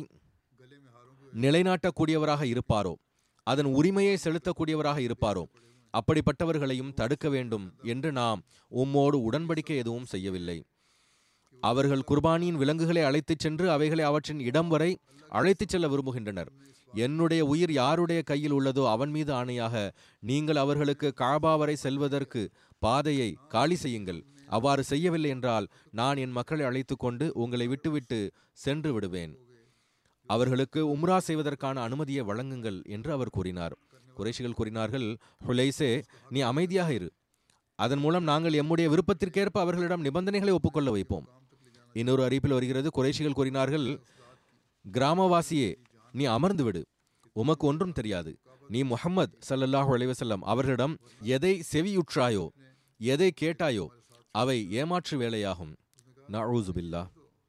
S2: நிலைநாட்டக்கூடியவராக இருப்பாரோ அதன் உரிமையை செலுத்தக்கூடியவராக இருப்பாரோ அப்படிப்பட்டவர்களையும் தடுக்க வேண்டும் என்று நாம் உம்மோடு உடன்படிக்கை எதுவும் செய்யவில்லை அவர்கள் குர்பானியின் விலங்குகளை அழைத்துச் சென்று அவைகளை அவற்றின் இடம் வரை அழைத்துச் செல்ல விரும்புகின்றனர் என்னுடைய உயிர் யாருடைய கையில் உள்ளதோ அவன் மீது ஆணையாக நீங்கள் அவர்களுக்கு காபா வரை செல்வதற்கு பாதையை காலி செய்யுங்கள் அவ்வாறு செய்யவில்லை என்றால் நான் என் மக்களை அழைத்து கொண்டு உங்களை விட்டுவிட்டு சென்று விடுவேன் அவர்களுக்கு உம்ரா செய்வதற்கான அனுமதியை வழங்குங்கள் என்று அவர் கூறினார் குறைஷிகள் கூறினார்கள் ஹுலைசே நீ அமைதியாக இரு அதன் மூலம் நாங்கள் எம்முடைய விருப்பத்திற்கேற்ப அவர்களிடம் நிபந்தனைகளை ஒப்புக்கொள்ள வைப்போம் இன்னொரு அறிவிப்பில் வருகிறது குறைஷிகள் கூறினார்கள் கிராமவாசியே நீ அமர்ந்து விடு உமக்கு ஒன்றும் தெரியாது நீ முஹம்மத் ஸல்லல்லாஹு அலைஹி வஸல்லம் அவர்களிடம் எதை செவியுற்றாயோ எதை கேட்டாயோ அவை ஏமாற்று வேலையாகும் நஊசு பில்லாஹ்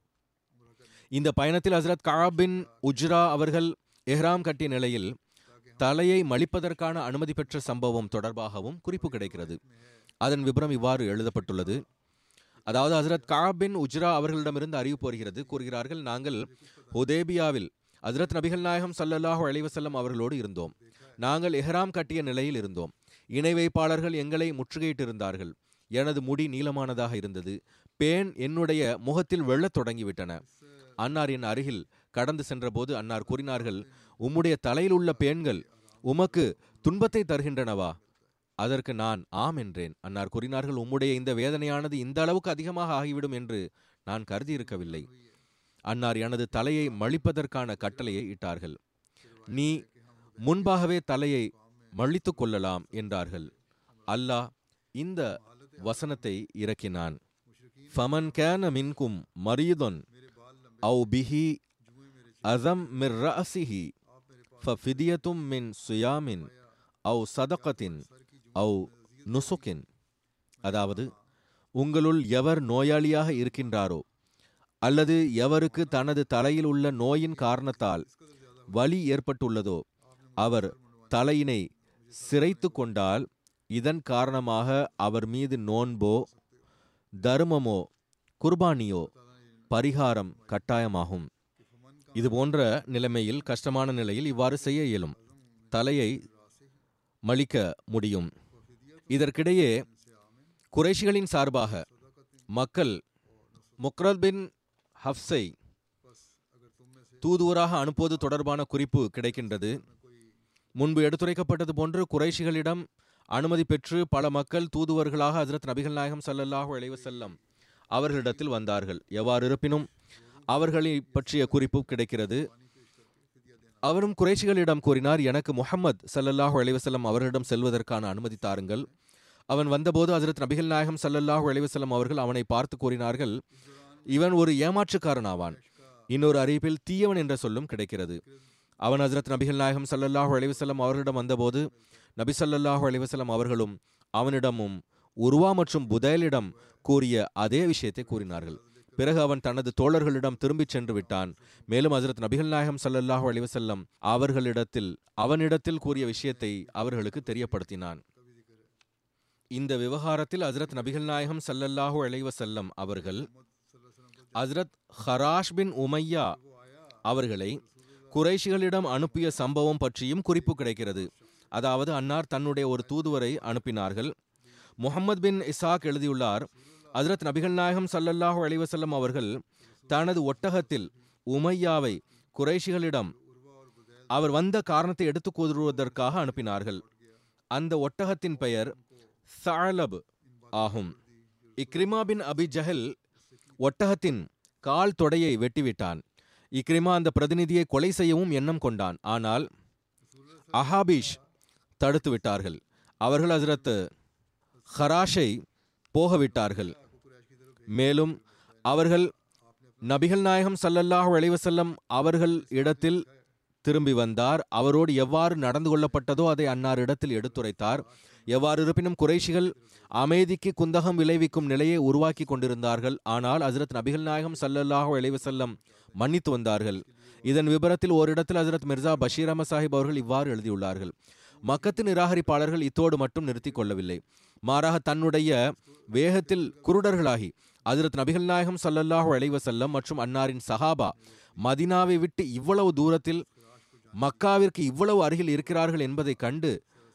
S2: இந்த பயணத்தில் ஹசரத் கஆப் பின் உஜ்ரா அவர்கள் எஹ்ராம் கட்டிய நிலையில் தலையை மலிப்பதற்கான அனுமதி பெற்ற சம்பவம் தொடர்பாகவும் குறிப்பு கிடைக்கிறது அதன் விபரம் இவ்வாறு எழுதப்பட்டுள்ளது அதாவது ஹசரத் கஆப் பின் உஜ்ரா அவர்களிடமிருந்து அறிவிப்பு வருகிறது கூறுகிறார்கள் நாங்கள் ஹுதேபியாவில் ஹசரத் நபிகள் நாயகம் ஸல்லல்லாஹு அலைஹி வஸல்லம் அவர்களோடு இருந்தோம் நாங்கள் எஹ்ராம் கட்டிய நிலையில் இருந்தோம் இணை வைப்பாளர்கள் எங்களை முற்றுகையிட்டு இருந்தார்கள் எனது முடி நீளமானதாக இருந்தது பேன் என்னுடைய முகத்தில் வெள்ளத் தொடங்கிவிட்டன அன்னார் என் அருகில் கடந்து சென்றபோது அன்னார் கூறினார்கள் உம்முடைய தலையில் உள்ள பேன்கள் உமக்கு துன்பத்தை தருகின்றனவா அதற்கு நான் ஆம் என்றேன் அன்னார் கூறினார்கள் உம்முடைய இந்த வேதனையானது இந்த அளவுக்கு அதிகமாக ஆகிவிடும் என்று நான் கருதி இருக்கவில்லை அன்னார் எனது தலையை மழிப்பதற்கான கட்டளையை இட்டார்கள் நீ முன்பாகவே தலையை மழித்துக் கொள்ளலாம் என்றார்கள் அல்லாஹ் இந்த வசனத்தை இறக்கினான் ஃபமன் கேன மின்கும் மரீதொன் أو به أذم من رأسه ففدية من صيام أو صدقة أو نسك அதாவது உங்களுள் எவர் நோயாளியாக இருக்கின்றாரோ அல்லது எவருக்கு தனது தலையில் உள்ள நோயின் காரணத்தால் வலி ஏற்பட்டுள்ளதோ அவர் தலையினை சிரைத்து கொண்டால் இதன் காரணமாக அவர் மீது நோன்போ தர்மமோ குர்பானியோ பரிகாரம் கட்டாயமாகும் இது போன்ற நிலைமையில் கஷ்டமான நிலையில் இவ்வாறு செய்ய இயலும் தலையை மலிக்க முடியும் இதற்கிடையே குறைஷிகளின் சார்பாக மக்கள் முக்ரத் பின் ஹப்ஸை தூதுவராக அனுப்புவது தொடர்பான குறிப்பு கிடைக்கின்றது முன்பு எடுத்துரைக்கப்பட்டது போன்று குறைஷிகளிடம் அனுமதி பெற்று பல மக்கள் தூதுவர்களாக ஹஜரத் நபிகள் நாயகம் ஸல்லல்லாஹு அலைஹி வஸல்லம் அவர்களிடத்தில் வந்தார்கள் எவ்வாறு இருப்பினும் அவர்களை பற்றிய குறிப்பு கிடைக்கிறது அவரும் குறைஷிகளிடம் கூறினார் எனக்கு முஹம்மத் ஸல்லல்லாஹு அலைஹி வஸல்லம் அவர்களிடம் செல்வதற்கான அனுமதி தாருங்கள் அவன் வந்தபோது ஹஜரத் நபிகள் நாயகம் ஸல்லல்லாஹு அலைஹி வஸல்லம் அவர்கள் அவனை பார்த்து கூறினார்கள் இவன் ஒரு ஏமாற்றுக்காரன் ஆவான் இன்னொரு அறிவிப்பில் தீயவன் என்ற சொல்லும் கிடைக்கிறது அவன் ஹஜரத் நபிகள் நாயகம் ஸல்லல்லாஹு அலைஹி வஸல்லம் அவர்களிடம் வந்தபோது நபி ஸல்லல்லாஹு அலைஹி வஸல்லம் அவர்களும் அவனிடமும் உருவா மற்றும் புதையலிடம் கூறிய அதே விஷயத்தை கூறினார்கள் பிறகு அவன் தனது தோழர்களிடம் திரும்பிச் சென்று விட்டான் மேலும் ஹசரத் நபிகள் நாயகம் ஸல்லல்லாஹு அலைஹி வஸல்லம் அவர்களிடத்தில் அவனிடத்தில் கூறிய விஷயத்தை அவர்களுக்கு தெரியப்படுத்தினான் இந்த விவகாரத்தில் ஹசரத் நபிகள் நாயகம் ஸல்லல்லாஹு அலைஹி வஸல்லம் அவர்கள் ஹசரத் ஹராஷ் பின் உமையா அவர்களை குறைஷிகளிடம் அனுப்பிய சம்பவம் பற்றியும் குறிப்பு கிடைக்கிறது அதாவது அன்னார் தன்னுடைய ஒரு தூதுவரை அனுப்பினார்கள் முகமது பின் இசாக் எழுதியுள்ளார் ஹசரத் நபிகள் நாயகம் ஸல்லல்லாஹு அலைஹி வஸல்லம் அவர்கள் தனது ஒட்டகத்தில் உமையாவை குறைஷிகளிடம் அவர் வந்த காரணத்தை எடுத்துக் கூறுவதற்காக அனுப்பினார்கள் அந்த ஒட்டகத்தின் பெயர் சாலப் ஆகும் இக்ரிமா பின் அபி ஜஹல் ஒட்டகத்தின் கால் தொடையை வெட்டிவிட்டான் இக்ரிமா அந்த பிரதிநிதியை கொலை செய்யவும் எண்ணம் கொண்டான் ஆனால் அஹாபீஷ் தடுத்து விட்டார்கள் அவர்கள் ஹசரத் ஹராஷை போகவிட்டார்கள் மேலும் அவர்கள் நபிகள் நாயகம் ஸல்லல்லாஹு அலைஹி வஸல்லம் அவர்கள் இடத்தில் திரும்பி வந்தார் அவரோடு எவ்வாறு நடந்து கொள்ளப்பட்டதோ அதை அன்னார் இடத்தில் எடுத்துரைத்தார் எவ்வாறு இருப்பினும் குறைஷிகள் அமைதிக்கு குந்தகம் விளைவிக்கும் நிலையை உருவாக்கி கொண்டிருந்தார்கள் ஆனால் ஹசரத் நபிகள் நாயகம் ஸல்லல்லாஹு அலைஹி வஸல்லம் மன்னித்து வந்தார்கள் இதன் விபரத்தில் ஓரிடத்தில் ஹசரத் மிர்சா பஷீர் அஹமத் சாஹிப் அவர்கள் இவ்வாறு எழுதியுள்ளார்கள் மக்கத்து நிராகரிப்பாளர்கள் இத்தோடு மட்டும் நிறுத்திக் கொள்ளவில்லை மாறாக தன்னுடைய வேகத்தில் குருடர்களாகி ஹஜரத் நபிகள் நாயகம் ஸல்லல்லாஹு அலைஹி வஸல்லம் மற்றும் அன்னாரின் சஹாபா மதினாவை விட்டு இவ்வளவு தூரத்தில் மக்காவிற்கு இவ்வளவு அருகில் இருக்கிறார்கள் என்பதைக் கண்டு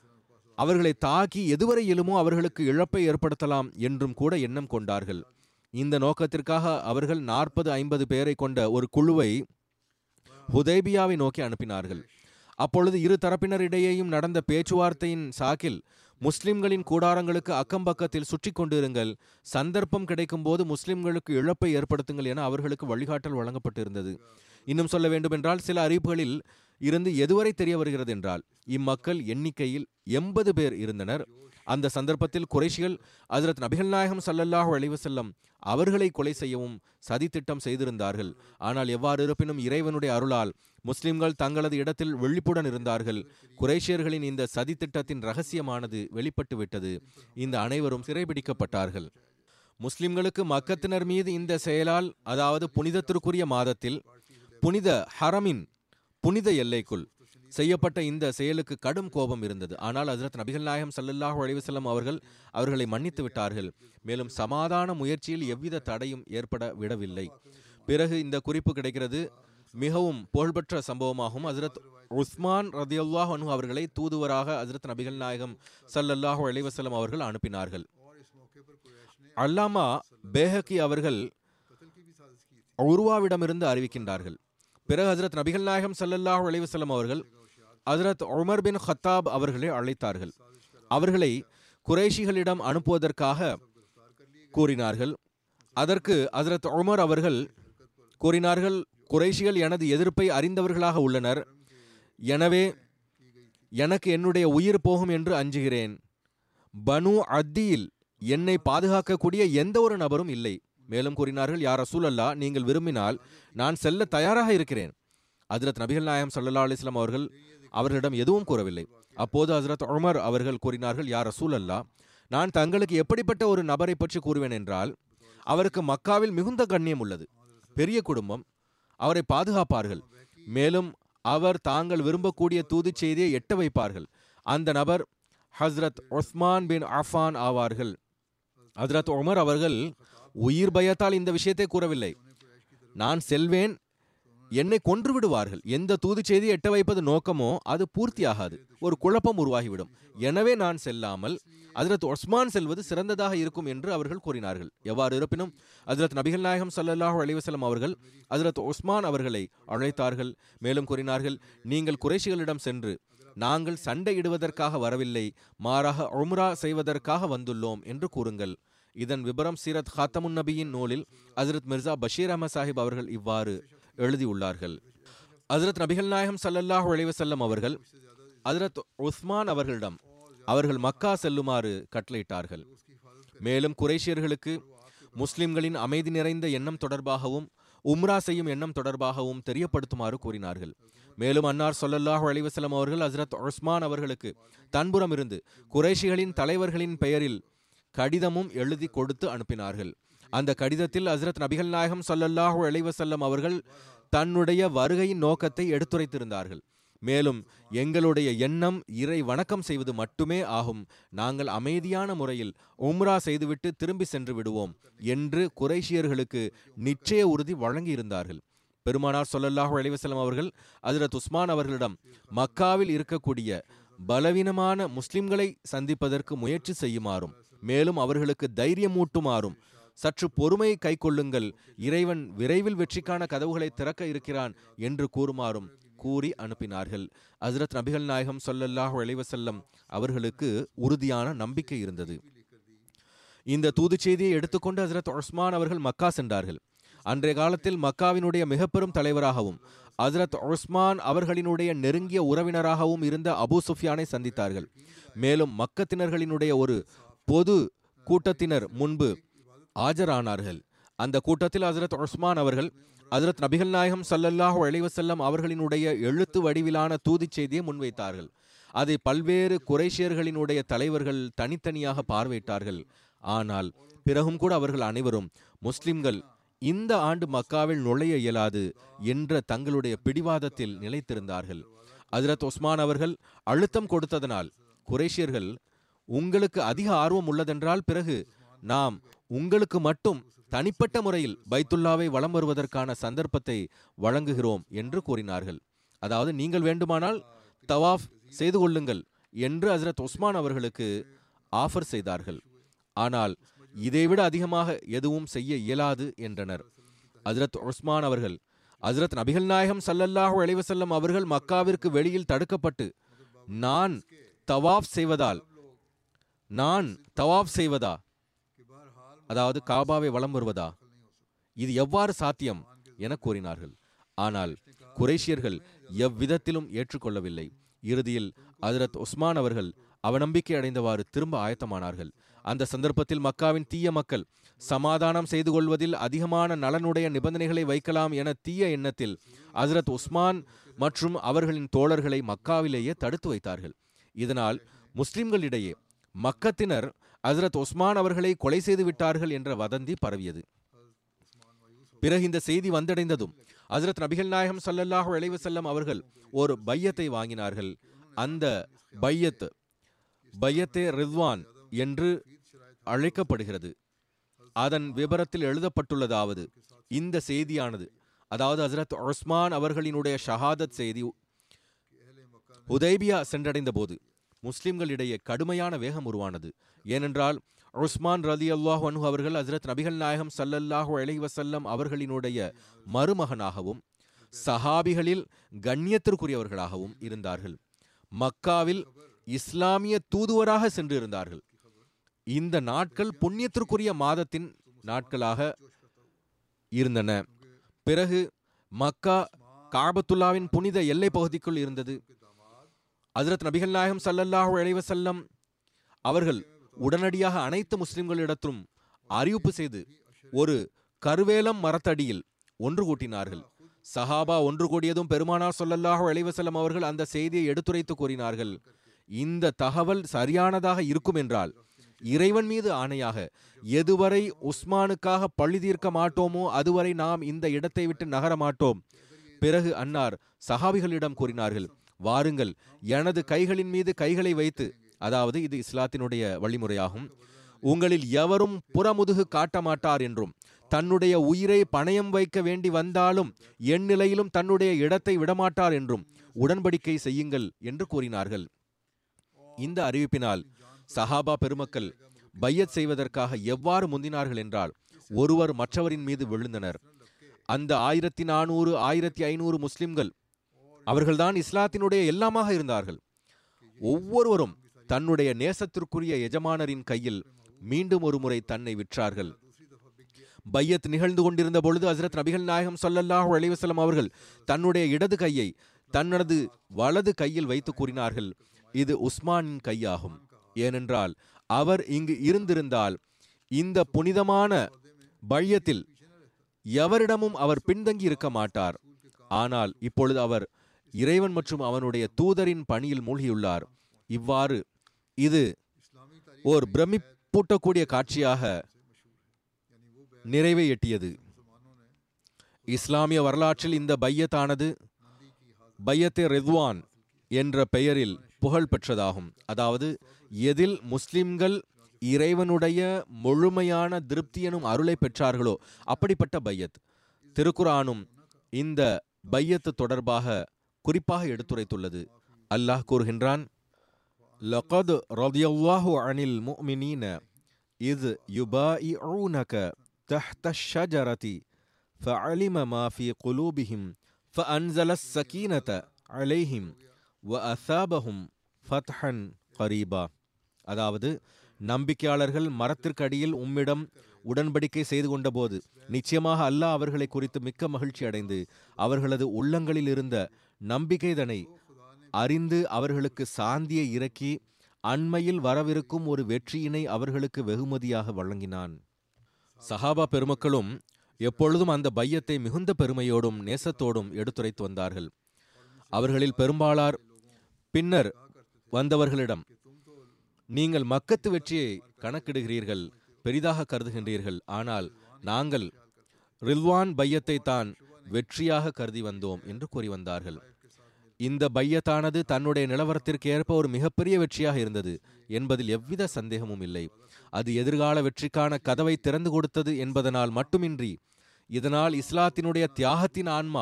S2: அவர்களை தாக்கி எதுவரை இயலுமோ அவர்களுக்கு இழப்பை ஏற்படுத்தலாம் என்றும் கூட எண்ணம் கொண்டார்கள் இந்த நோக்கத்திற்காக அவர்கள் நாற்பது ஐம்பது பேரை கொண்ட ஒரு குழுவை ஹுதைபியாவை நோக்கி அனுப்பினார்கள் அப்பொழுது இரு தரப்பினரிடையேயும் நடந்த பேச்சுவார்த்தையின் சாக்கில் முஸ்லிம்களின் கூடாரங்களுக்கு அக்கம் பக்கத்தில் சுற்றி கொண்டிருங்கள் சந்தர்ப்பம் கிடைக்கும் போது முஸ்லிம்களுக்கு இழப்பை ஏற்படுத்துங்கள் என அவர்களுக்கு வழிகாட்டல் வழங்கப்பட்டிருந்தது இன்னும் சொல்ல வேண்டுமென்றால் சில அறிவிப்புகளில் இருந்து எதுவரை தெரிய வருகிறது என்றால் இம்மக்கள் எண்ணிக்கையில் எண்பது பேர் இருந்தனர் அந்த சந்தர்ப்பத்தில் குறைஷிகள் ஹஜரத் நபிகள் நாயகம் ஸல்லல்லாஹு அலைஹி வஸல்லம் அவர்களை கொலை செய்யவும் சதித்திட்டம் செய்திருந்தார்கள் ஆனால் எவ்வாறு இருப்பினும் இறைவனுடைய அருளால் முஸ்லிம்கள் தங்களது இடத்தில் விழிப்புடன் இருந்தார்கள் குறைஷியர்களின் இந்த சதித்திட்டத்தின் ரகசியமானது வெளிப்பட்டு விட்டது இந்த அனைவரும் சிறைபிடிக்கப்பட்டார்கள் முஸ்லிம்களுக்கு மக்கத்தினர் மீது இந்த செயலால் அதாவது புனிதத்திற்குரிய மாதத்தில் புனித ஹரமின் புனித எல்லைக்குள் செய்யப்பட்ட இந்த செயலுக்கு கடும் கோபம் இருந்தது ஆனால் ஹஜரத் நபிகள் நாயகம் ஸல்லல்லாஹு அலைஹி வஸல்லம் அவர்கள் அவர்களை மன்னித்து விட்டார்கள் மேலும் சமாதான முயற்சியில் எவ்வித தடையும் ஏற்பட விடவில்லை பிறகு இந்த குறிப்பு கிடைக்கிறது மிகவும் புகழ்பெற்ற சம்பவமாகும் ஹஜரத் உஸ்மான் ரதியுல்லாஹ் அன்ஹு அவர்களை தூதுவராக ஹஜரத் நபிகள் நாயகம் ஸல்லல்லாஹு அலைஹி வஸல்லம் அவர்கள் அனுப்பினார்கள் அல்லாமா பேஹக்கி அவர்கள் உருவாவிடமிருந்து அறிவிக்கின்றார்கள் பிறகு ஹஜரத் நபிகள் நாயகம் ஸல்லல்லாஹு அலைஹி வஸல்லம் அவர்கள் ஹஜரத் உமர் பின் ஹத்தாப் அவர்களை அழைத்தார்கள் அவர்களை குறைஷிகளிடம் அனுப்புவதற்காக கூறினார்கள் அதற்கு ஹஜரத் உமர் அவர்கள் கூறினார்கள் குறைஷிகள் எனது எதிர்ப்பை அறிந்தவர்களாக உள்ளனர் எனவே எனக்கு என்னுடைய உயிர் போகும் என்று அஞ்சுகிறேன் பனு அத்தியில் என்னை பாதுகாக்கக்கூடிய எந்த ஒரு நபரும் இல்லை மேலும் கூறினார்கள் யார் ரசூல் நீங்கள் விரும்பினால் நான் செல்ல தயாராக இருக்கிறேன் ஹஜரத் நபிகள் நாயகம் சல்லா அலிஸ்லாம் அவர்கள் அவர்களிடம் எதுவும் கூறவில்லை அப்போது ஹஜரத் உமர் அவர்கள் கூறினார்கள் யார் ரசூல் அல்லா நான் தங்களுக்கு எப்படிப்பட்ட ஒரு நபரை பற்றி கூறுவேன் என்றால் அவருக்கு மக்காவில் மிகுந்த கண்ணியம் உள்ளது பெரிய குடும்பம் அவரை பாதுகாப்பார்கள் மேலும் அவர் தாங்கள் விரும்பக்கூடிய தூதுச் செய்தியை எட்ட வைப்பார்கள் அந்த நபர் ஹஸ்ரத் உஸ்மான் பின் அஃபான் ஆவார்கள் ஹஜரத் உமர் அவர்கள் உயிர் பயத்தால் இந்த விஷயத்தை கூறவில்லை நான் செல்வேன் என்னை கொன்று விடுவார்கள் எந்த தூது செய்தி எட்ட வைப்பது நோக்கமோ அது பூர்த்தியாகாது ஒரு குழப்பம் உருவாகிவிடும் எனவே நான் செல்லாமல் ஹஜரத் ஒஸ்மான் செல்வது சிறந்ததாக இருக்கும் என்று அவர்கள் கூறினார்கள் எவ்வாறு இருப்பினும் ஹஜரத் நபிகள் நாயகம் ஸல்லல்லாஹு அலைஹி வஸல்லம் அவர்கள் ஹஜரத் உஸ்மான் அவர்களை அழைத்தார்கள் மேலும் கூறினார்கள் நீங்கள் குறைஷிகளிடம் சென்று நாங்கள் சண்டையிடுவதற்காக வரவில்லை மாறாக உம்ரா செய்வதற்காக வந்துள்ளோம் என்று கூறுங்கள் இதன் விபரம் சீரத் ஹாத்தமுன் நபியின் நூலில் ஹஜரத் மிர்சா பஷீர் அஹமத் சாஹிப் அவர்கள் இவ்வாறு எழுதியுள்ளார்கள் ஹஜரத் நபிகள் நாயகம் ஸல்லல்லாஹு அலைஹி வஸல்லம் அவர்கள் ஹஜரத் உஸ்மான் அவர்களிடம் அவர்கள் மக்கா செல்லுமாறு கட்டளையிட்டார்கள் மேலும் குறைஷியர்களுக்கு முஸ்லிம்களின் அமைதி நிறைந்த எண்ணம் தொடர்பாகவும் உம்ரா செய்யும் எண்ணம் தொடர்பாகவும் தெரியப்படுத்துமாறு கூறினார்கள் மேலும் அன்னார் ஸல்லல்லாஹு அலைஹி வஸல்லம் அவர்கள் ஹஜரத் உஸ்மான் அவர்களுக்கு தன்புறம் இருந்து குறைஷிகளின் தலைவர்களின் பெயரில் கடிதமும் எழுதி கொடுத்து அனுப்பினார்கள் அந்த கடிதத்தில் ஹஸ்ரத் நபிகள் நாயகம் ஸல்லல்லாஹு அலைஹி வஸல்லம் அவர்கள் தன்னுடைய வருகையின் நோக்கத்தை எடுத்துரைத்திருந்தார்கள் மேலும் எங்களுடைய எண்ணம் இறை வணக்கம் செய்வது மட்டுமே ஆகும் நாங்கள் அமைதியான முறையில் உம்ரா செய்துவிட்டு திரும்பி சென்று விடுவோம் என்று குறைஷியர்களுக்கு நிச்சய உறுதி வழங்கியிருந்தார்கள் பெருமானார் ஸல்லல்லாஹு அலைஹி வஸல்லம் அவர்கள் ஹஜ்ரத் உஸ்மான் அவர்களிடம் மக்காவில் இருக்கக்கூடிய பலவீனமான முஸ்லிம்களை சந்திப்பதற்கு முயற்சி செய்யுமாறும் மேலும் அவர்களுக்கு தைரியமூட்டுமாறும் சற்று பொறுமையை கைக்கொள்ளுங்கள் இறைவன் விரைவில் வெற்றிக்கான கதவுகளை திறக்க இருக்கிறான் என்று கூறுமாறும் கூறி அனுப்பினார்கள் ஹஜ்ரத் நபிகள் நாயகம் ஸல்லல்லாஹு அலைஹி வஸல்லம் அவர்களுக்கு உறுதியான நம்பிக்கை இருந்தது இந்த தூதுச் செய்தியை எடுத்துக்கொண்டு ஹஜ்ரத் உஸ்மான் அவர்கள் மக்கா சென்றார்கள் அன்றைய காலத்தில் மக்காவினுடைய மிக பெரும் தலைவராகவும் ஹஜ்ரத் உஸ்மான் அவர்களினுடைய நெருங்கிய உறவினராகவும் இருந்த அபூ சுஃபியானை சந்தித்தார்கள் மேலும் மக்கத்தினர்களினுடைய ஒரு பொது கூட்டத்தினர் முன்பு ஆஜரானார்கள் அந்த கூட்டத்தில் ஹஜ்ரத் உஸ்மான் அவர்கள் ஹஜ்ரத் நபிகள் நாயகம் ஸல்லல்லாஹு அலைஹி வஸல்லம் அவர்களினுடைய எழுத்து வடிவிலான தூதிச் செய்தியை முன்வைத்தார்கள் அதை பல்வேறு குறைஷியர்களினுடைய தலைவர்கள் தனித்தனியாக பார்வையிட்டார்கள் ஆனால் பிறகும் கூட அவர்கள் அனைவரும் முஸ்லிம்கள் இந்த ஆண்டு மக்காவில் நுழைய இயலாது என்ற தங்களுடைய பிடிவாதத்தில் நிலைத்திருந்தார்கள் ஹஜ்ரத் உஸ்மான் அவர்கள் அழுத்தம் கொடுத்ததனால் குறைஷியர்கள் உங்களுக்கு அதிக ஆர்வம் உள்ளதென்றால் பிறகு நாம் உங்களுக்கு மட்டும் தனிப்பட்ட முறையில் பைத்துல்லாவை வலம் வருவதற்கான சந்தர்ப்பத்தை வழங்குகிறோம் என்று கூறினார்கள் அதாவது நீங்கள் வேண்டுமானால் தவாஃப் செய்து கொள்ளுங்கள் என்று ஹஜ்ரத் உஸ்மான் அவர்களுக்கு ஆஃபர் செய்தார்கள் ஆனால் இதைவிட அதிகமாக எதுவும் செய்ய இயலாது என்றனர் ஹஜ்ரத் உஸ்மான் அவர்கள் ஹஜ்ரத் நபிகள் நாயகம் ஸல்லல்லாஹு அலைஹி வஸல்லம் அவர்கள் மக்காவிற்கு வெளியில் தடுக்கப்பட்டு நான் தவாஃப் செய்வதால் நான் தவாஃப் செய்வதா அதாவது காபாவை வலம் வருவதா இது எவ்வாறு சாத்தியம் என கூறினார்கள் ஆனால் குறைஷியர்கள் எவ்விதத்திலும் ஏற்றுக்கொள்ளவில்லை இறுதியில் ஹஜ்ரத் உஸ்மான் அவர்கள் அவநம்பிக்கை அடைந்தவாறு திரும்ப ஆயத்தமானார்கள் அந்த சந்தர்ப்பத்தில் மக்காவின் தீய மக்கள் சமாதானம் செய்து கொள்வதில் அதிகமான நலனுடைய நிபந்தனைகளை வைக்கலாம் என தீய எண்ணத்தில் ஹஜ்ரத் உஸ்மான் மற்றும் அவர்களின் தோழர்களை மக்காவிலேயே தடுத்து வைத்தார்கள் இதனால் முஸ்லிம்களிடையே மக்கத்தினர் ஹஜ்ரத் உஸ்மான் அவர்களை கொலை செய்து விட்டார்கள் என்ற வதந்தி பரவியது பிறகு இந்த செய்தி வந்தடைந்ததும் ஹஜ்ரத் நபிகள் நாயகம் ஸல்லல்லாஹு அலைஹி வஸல்லம் அவர்கள் ஒரு பையத்தை வாங்கினார்கள் அந்த பையத் பையத்தே ரித்வான் என்று அழைக்கப்படுகிறது அதன் விபரத்தில் எழுதப்பட்டுள்ளதாவது இந்த செய்தியானது அதாவது ஹஜ்ரத் உஸ்மான் அவர்களினுடைய ஷஹாதத் செய்தி உதைபியா சென்றடைந்த போது முஸ்லிம்களிடையே கடுமையான வேகம் உருவானது ஏனென்றால் உஸ்மான் ரலி அல்லாஹ் அன்ஹு அவர்கள் ஹஜ்ரத் நபிகள் நாயகம் ஸல்லல்லாஹு அலைஹி வஸல்லம் அவர்களினுடைய மருமகனாகவும் சஹாபிகளில் கண்ணியத்திற்குரியவர்களாகவும் இருந்தார்கள் மக்காவில் இஸ்லாமிய தூதுவராக சென்று இருந்தார்கள் இந்த நாட்கள் புண்ணியத்திற்குரிய மாதத்தின் நாட்களாக இருந்தன பிறகு மக்கா காபத்துல்லாவின் புனித எல்லை பகுதிக்குள் இருந்தது ஹஜ்ரத் நபிகள் நாயகம் ஸல்லல்லாஹு அலைஹி வஸல்லம் அவர்கள் உடனடியாக அனைத்து முஸ்லிம்களிடத்தும் அறிவிப்பு செய்து ஒரு கருவேலம் மரத்தடியில் ஒன்று கூட்டினார்கள் சஹாபா ஒன்று கூடியதும் பெருமானார் ஸல்லல்லாஹு அலைஹி வஸல்லம் அவர்கள் அந்த செய்தியை எடுத்துரைத்து கூறினார்கள் இந்த தகவல் சரியானதாக இருக்கும் என்றால் இறைவன் மீது ஆணையாக எதுவரை உஸ்மானுக்காக பழி தீர்க்க மாட்டோமோ அதுவரை நாம் இந்த இடத்தை விட்டு நகர மாட்டோம் பிறகு அன்னார் சஹாபிகளிடம் கூறினார்கள் வாருங்கள் எனது கைகளின் மீது கைகளை வைத்து அதாவது இது இஸ்லாத்தினுடைய வழிமுறையாகும் உங்களில் எவரும் புறமுதுகு காட்ட மாட்டார் என்றும் தன்னுடைய உயிரை பணயம் வைக்க வேண்டி வந்தாலும் என் நிலையிலும் தன்னுடைய இடத்தை விடமாட்டார் என்றும் உடன்படிக்கை செய்யுங்கள் என்று கூறினார்கள் இந்த அறிவிப்பினால் சஹாபா பெருமக்கள் பையத் செய்வதற்காக எவ்வாறு முந்தினார்கள் என்றால் ஒருவர் மற்றவரின் மீது விழுந்தனர் அந்த ஆயிரத்தி நானூறு ஆயிரத்தி ஐநூறு முஸ்லிம்கள் அவர்கள்தான் இஸ்லாத்தினுடைய எல்லாமாக இருந்தார்கள் ஒவ்வொருவரும் தன்னுடைய நேசத்திற்குரிய எஜமானரின் கையில் மீண்டும் ஒரு முறை தன்னை விற்றார்கள் பையத் நிகழ்ந்து கொண்டிருந்த பொழுது ஹசரத் நபிகள் நாயகம் ஸல்லல்லாஹு அலைஹி வஸல்லம் அவர்கள் தன்னுடைய இடது கையை தனது வலது கையில் வைத்து கூறினார்கள் இது உஸ்மானின் கையாகும் ஏனென்றால் அவர் இங்கு இருந்திருந்தால் இந்த புனிதமான பையத்தில் எவரிடமும் அவர் பின்தங்கி இருக்க மாட்டார் ஆனால் இப்பொழுது அவர் இறைவன் மற்றும் அவனுடைய தூதரின் பணியில் மூழ்கியுள்ளார் இவ்வாறு இது ஓர் பிரமிப் வியப்பூட்டக்கூடிய காட்சியாக நிறைவை எட்டியது இஸ்லாமிய வரலாற்றில் இந்த பையத்தானது பையத்தே ரெத்வான் என்ற பெயரில் புகழ் பெற்றதாகும் அதாவது எதில் முஸ்லிம்கள் இறைவனுடைய முழுமையான திருப்தி எனும் அருளை பெற்றார்களோ அப்படிப்பட்ட பையத் திருக்குரானும் இந்த பையத்து தொடர்பாக குறிப்பாக எடுத்துரைத்துள்ளது அல்லாஹ் கூறுகின்றான் லகத் ரதியல்லாஹு அனில் முஃமினீன இத் யுபாயிஊனக தஹ்த ஷஜரதி فعلم ما في قلوبهم فأنزل السكينة عليهم وأثابهم فتحا قريبا அதாவது நம்பிக்கையாளர்கள் மரத்திற்கு அடியில் உம்மிடம் உடன்படிக்கை செய்து கொண்டபோது நிச்சயமாக அல்லாஹ் அவர்களை குறித்து மிக்க மகிழ்ச்சி அடைந்து அவர்களது உள்ளங்களில் இருந்த நம்பிக்கைதனை அறிந்து அவர்களுக்கு சாந்தியை இறக்கி அண்மையில் வரவிருக்கும் ஒரு வெற்றியினை அவர்களுக்கு வெகுமதியாக வழங்கினான் சஹாபா பெருமக்களும் எப்பொழுதும் அந்த பையத்தை மிகுந்த பெருமையோடும் நேசத்தோடும் எடுத்துரைத்து வந்தார்கள் அவர்களில் பெரும்பாலார் பின்னர் வந்தவர்களிடம் நீங்கள் மக்கத்து வெற்றியை கணக்கிடுகிறீர்கள் பெரிதாக கருதுகின்றீர்கள் ஆனால் நாங்கள் ரில்வான் பையத்தை தான் வெற்றியாக கருதி வந்தோம் என்று கூறி வந்தார்கள் இந்த பையத்தானது தன்னுடைய நிலவரத்திற்கு ஏற்ப ஒரு மிகப்பெரிய வெற்றியாக இருந்தது என்பதில் எவ்வித சந்தேகமும் இல்லை அது எதிர்கால வெற்றிக்கான கதவை திறந்து கொடுத்தது என்பதனால் மட்டுமின்றி இதனால் இஸ்லாத்தினுடைய தியாகத்தின் ஆன்மா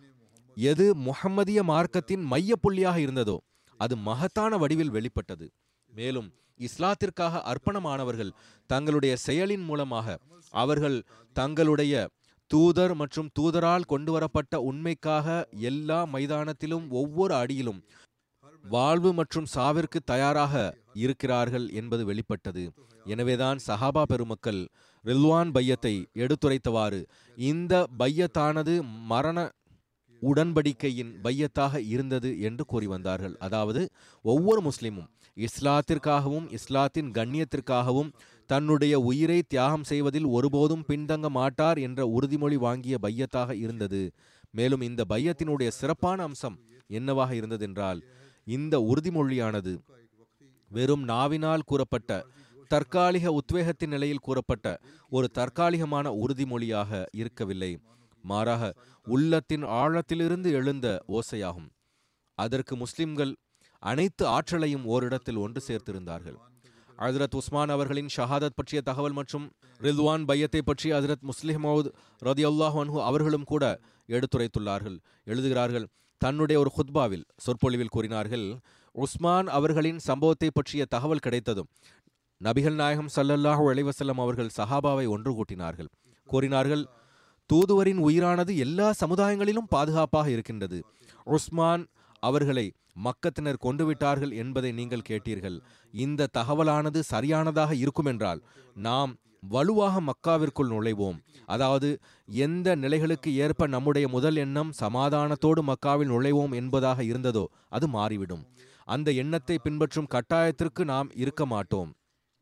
S2: எது முஹம்மதிய மார்க்கத்தின் மையப்புள்ளியாக இருந்ததோ அது மகத்தான வடிவில் வெளிப்பட்டது மேலும் இஸ்லாத்திற்காக அர்ப்பணமானவர்கள் தங்களுடைய செயலின் மூலமாக அவர்கள் தங்களுடைய தூதர் மற்றும் தூதரால் கொண்டு வரப்பட்ட உண்மைக்காக எல்லா மைதானத்திலும் ஒவ்வொரு அடியிலும் வாழ்வு மற்றும் சாவிற்கு தயாராக இருக்கிறார்கள் என்பது வெளிப்பட்டது எனவேதான் சஹாபா பெருமக்கள் ரில்வான் பையத்தை எடுத்துரைத்தவாறு இந்த பையத்தானது மரண உடன்படிக்கையின் பையத்தாக இருந்தது என்று கூறி வந்தார்கள் அதாவது ஒவ்வொரு முஸ்லிமும் இஸ்லாத்திற்காகவும் இஸ்லாத்தின் கண்ணியத்திற்காகவும் தன்னுடைய உயிரை தியாகம் செய்வதில் ஒருபோதும் பின்தங்க மாட்டார் என்ற உறுதிமொழி வாங்கிய பையத்தாக இருந்தது மேலும் இந்த பையத்தினுடைய சிறப்பான அம்சம் என்னவாக இருந்ததென்றால் இந்த உறுதிமொழியானது வெறும் நாவினால் கூறப்பட்ட தற்காலிக உத்வேகத்தின் நிலையில் கூறப்பட்ட ஒரு தற்காலிகமான உறுதிமொழியாக இருக்கவில்லை மாறாக உள்ளத்தின் ஆழத்திலிருந்து எழுந்த ஓசையாகும் அதற்கு முஸ்லிம்கள் அனைத்து ஆற்றலையும் ஓரிடத்தில் ஒன்று சேர்த்திருந்தார்கள் ஹஜரத் உஸ்மான் அவர்களின் ஷஹாதத் பற்றிய தகவல் மற்றும் ரில்வான் பையத்தை பற்றி ஹஜரத் முஸ்லிம் மவுத் ரதி அன்ஹு அவர்களும் கூட எடுத்துரைத்துள்ளார்கள் எழுதுகிறார்கள் தன்னுடைய ஒரு ஹுத்பாவில் சொற்பொழிவில் கூறினார்கள் உஸ்மான் அவர்களின் சம்பவத்தை பற்றிய தகவல் கிடைத்ததும் நபிகள் நாயகம் சல்லல்லாஹு அலைவசல்லம் அவர்கள் சஹாபாவை ஒன்று கூட்டினார்கள் கூறினார்கள் தூதுவரின் உயிரானது எல்லா சமுதாயங்களிலும் பாதுகாப்பாக இருக்கின்றது உஸ்மான் அவர்களை மக்கத்தினர் கொண்டு விட்டார்கள் என்பதை நீங்கள் கேட்டீர்கள் இந்த தகவலானது சரியானதாக இருக்குமென்றால் நாம் வலுவாக மக்காவிற்குள் நுழைவோம் அதாவது எந்த நிலைகளுக்கு ஏற்ப நம்முடைய முதல் எண்ணம் சமாதானத்தோடு மக்காவில் நுழைவோம் என்பதாக இருந்ததோ அது மாறிவிடும் அந்த எண்ணத்தை பின்பற்றும் கட்டாயத்திற்கு நாம் இருக்க மாட்டோம்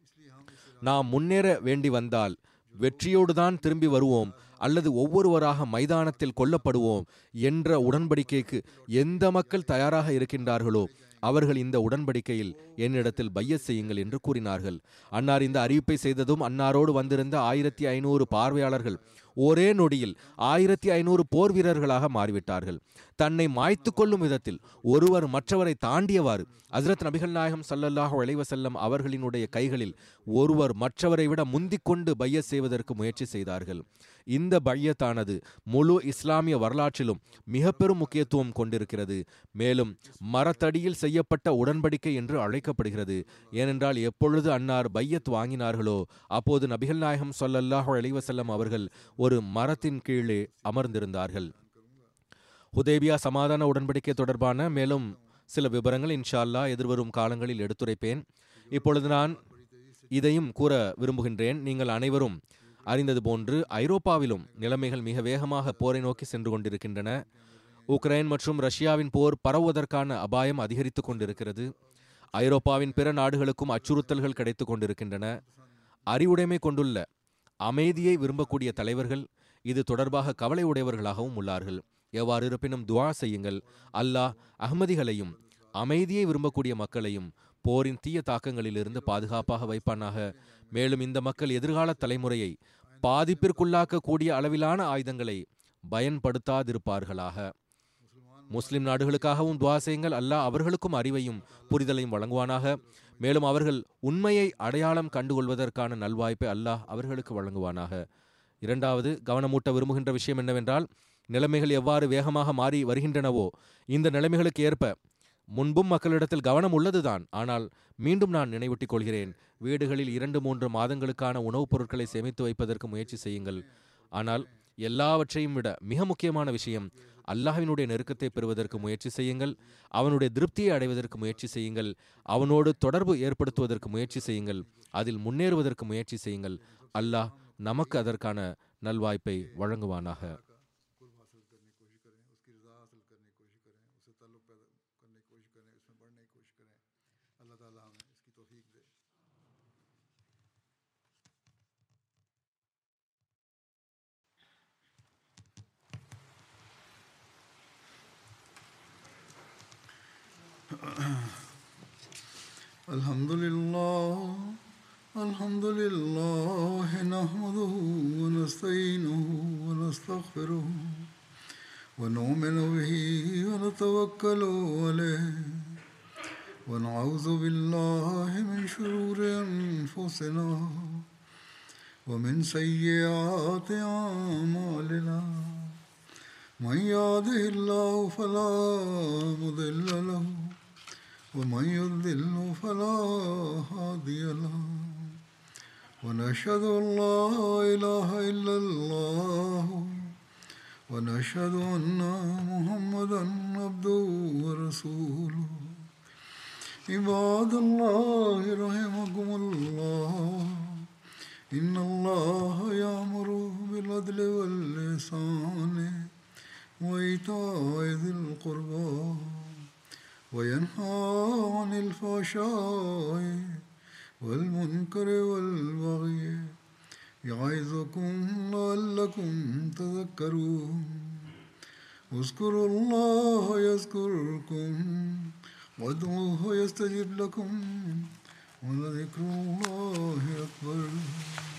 S2: நாம் முன்னேற வேண்டி வந்தால் வெற்றியோடு தான் திரும்பி வருவோம் அல்லது ஒவ்வொருவராக மைதானத்தில் கொல்லப்படுவோம் என்ற உடன்படிக்கைக்கு எந்த மக்கள் தயாராக இருக்கின்றார்களோ அவர்கள் இந்த உடன்படிக்கையில் என்னிடத்தில் பைய செய்யுங்கள் என்று கூறினார்கள் அன்னார் இந்த அறிவிப்பை செய்ததும் அன்னாரோடு வந்திருந்த ஆயிரத்தி ஐநூறு பார்வையாளர்கள் ஒரே நொடியில் ஆயிரத்தி ஐநூறு போர் வீரர்களாக மாறிவிட்டார்கள் தன்னை மாய்த்து கொள்ளும் விதத்தில் ஒருவர் மற்றவரை தாண்டியவாறு ஹசரத் நபிகள் நாயகம் சல்லல்லாஹு அலைவசல்லம் அவர்களினுடைய கைகளில் ஒருவர் மற்றவரை விட முந்திக் கொண்டு பைய செய்வதற்கு முயற்சி செய்தார்கள் இந்த பையத்தானது முழு இஸ்லாமிய வரலாற்றிலும் மிக பெரும் முக்கியத்துவம் கொண்டிருக்கிறது மேலும் மரத்தடியில் செய்யப்பட்ட உடன்படிக்கை என்று அழைக்கப்படுகிறது ஏனென்றால் எப்பொழுது அன்னார் பையத் வாங்கினார்களோ அப்போது நபிகள் நாயகம் சொல்லல்லாஹு அலைவசல்லம் அவர்கள் ஒரு மரத்தின் கீழே அமர்ந்திருந்தார்கள் ஹுதேபியா சமாதான உடன்படிக்கை தொடர்பான மேலும் சில விவரங்கள் இன்ஷா அல்லா எதிர்வரும் காலங்களில் எடுத்துரைப்பேன் இப்பொழுது நான் இதையும் கூற விரும்புகின்றேன் நீங்கள் அனைவரும் அறிந்தது போன்று ஐரோப்பாவிலும் நிலைமைகள் மிக வேகமாக போரை நோக்கி சென்று கொண்டிருக்கின்றன உக்ரைன் மற்றும் ரஷ்யாவின் போர் பரவுவதற்கான அபாயம் அதிகரித்து கொண்டிருக்கிறது ஐரோப்பாவின் பிற நாடுகளுக்கும் அச்சுறுத்தல்கள் கிடைத்து கொண்டிருக்கின்றன அறிவுடைமை கொண்டுள்ள அமைதியை விரும்பக்கூடிய தலைவர்கள் இது தொடர்பாக கவலை உடையவர்களாகவும் உள்ளார்கள் எவ்வாறு இருப்பினும் துவா செய்யுங்கள் அல்லாஹ் அகமதிகளையும் அமைதியை விரும்பக்கூடிய மக்களையும் போரின் தீய தாக்கங்களிலிருந்து பாதுகாப்பாக வைப்பானாக மேலும் இந்த மக்கள் எதிர்கால தலைமுறையை பாதிப்பிற்குள்ளாக்கக்கூடிய அளவிலான ஆயுதங்களை பயன்படுத்தாதிருப்பார்களாக முஸ்லிம் நாடுகளுக்காகவும் துவா செய்யுங்கள் அல்லாஹ் அவர்களுக்கும் அறிவையும் புரிதலையும் வழங்குவானாக மேலும் அவர்கள் உண்மையை அடையாளம் கண்டுகொள்வதற்கான நல்வாய்ப்பை அல்லாஹ் அவர்களுக்கு வழங்குவானாக இரண்டாவது கவனமூட்ட விரும்புகின்ற விஷயம் என்னவென்றால் நிலைமைகள் எவ்வாறு வேகமாக மாறி வருகின்றனவோ இந்த நிலைமைகளுக்கு ஏற்ப முன்பும் மக்களிடத்தில் கவனம் உள்ளதுதான் ஆனால் மீண்டும் நான் நினைவூட்டிக் கொள்கிறேன் வீடுகளில் இரண்டு மூன்று மாதங்களுக்கான உணவுப் பொருட்களை சேமித்து வைப்பதற்கு முயற்சி செய்யுங்கள் ஆனால் எல்லாவற்றையும் விட மிக முக்கியமான விஷயம் அல்லாஹ்வினுடைய நெருக்கத்தை பெறுவதற்கு முயற்சி செய்யுங்கள் அவனுடைய திருப்தியை அடைவதற்கு முயற்சி செய்யுங்கள் அவனோடு தொடர்பு ஏற்படுத்துவதற்கு முயற்சி செய்யுங்கள் அதில் முன்னேறுவதற்கு முயற்சி செய்யுங்கள் அல்லாஹ் நமக்கு அதற்கான நல்வாய்ப்பை வழங்குவானாக
S1: कुर्ब हासिल करने की कोशिश करें उसकी रज़ा हासिल करने की कोशिश करें उससे ताल्लुक़ पैदा करने की कोशिश करें उसमें बढ़ने की कोशिश करें अल्लाह ताला हमें इसकी तौफीक दे الحمد لله الحمد لله نحمده ونستعينه ونستغفره ونؤمن به ونتوكل عليه ونعوذ بالله من شرور أنفسنا ومن سيئات أعمالنا من يهده الله فلا مضل له ومن يضلل فلا هادي له ونشهد ان لا اله الا الله ونشهد ان محمدا عبده ورسوله عباد الله رحمكم الله ان الله يامر بالعدل واللسان وايتاء ذي القربى وينهى عن الفحشاء والمنكر والبغي يعظكم لعلكم تذكرون اذكروا الله يذكركم وادعوه يستجب لكم ولذكر الله أكبر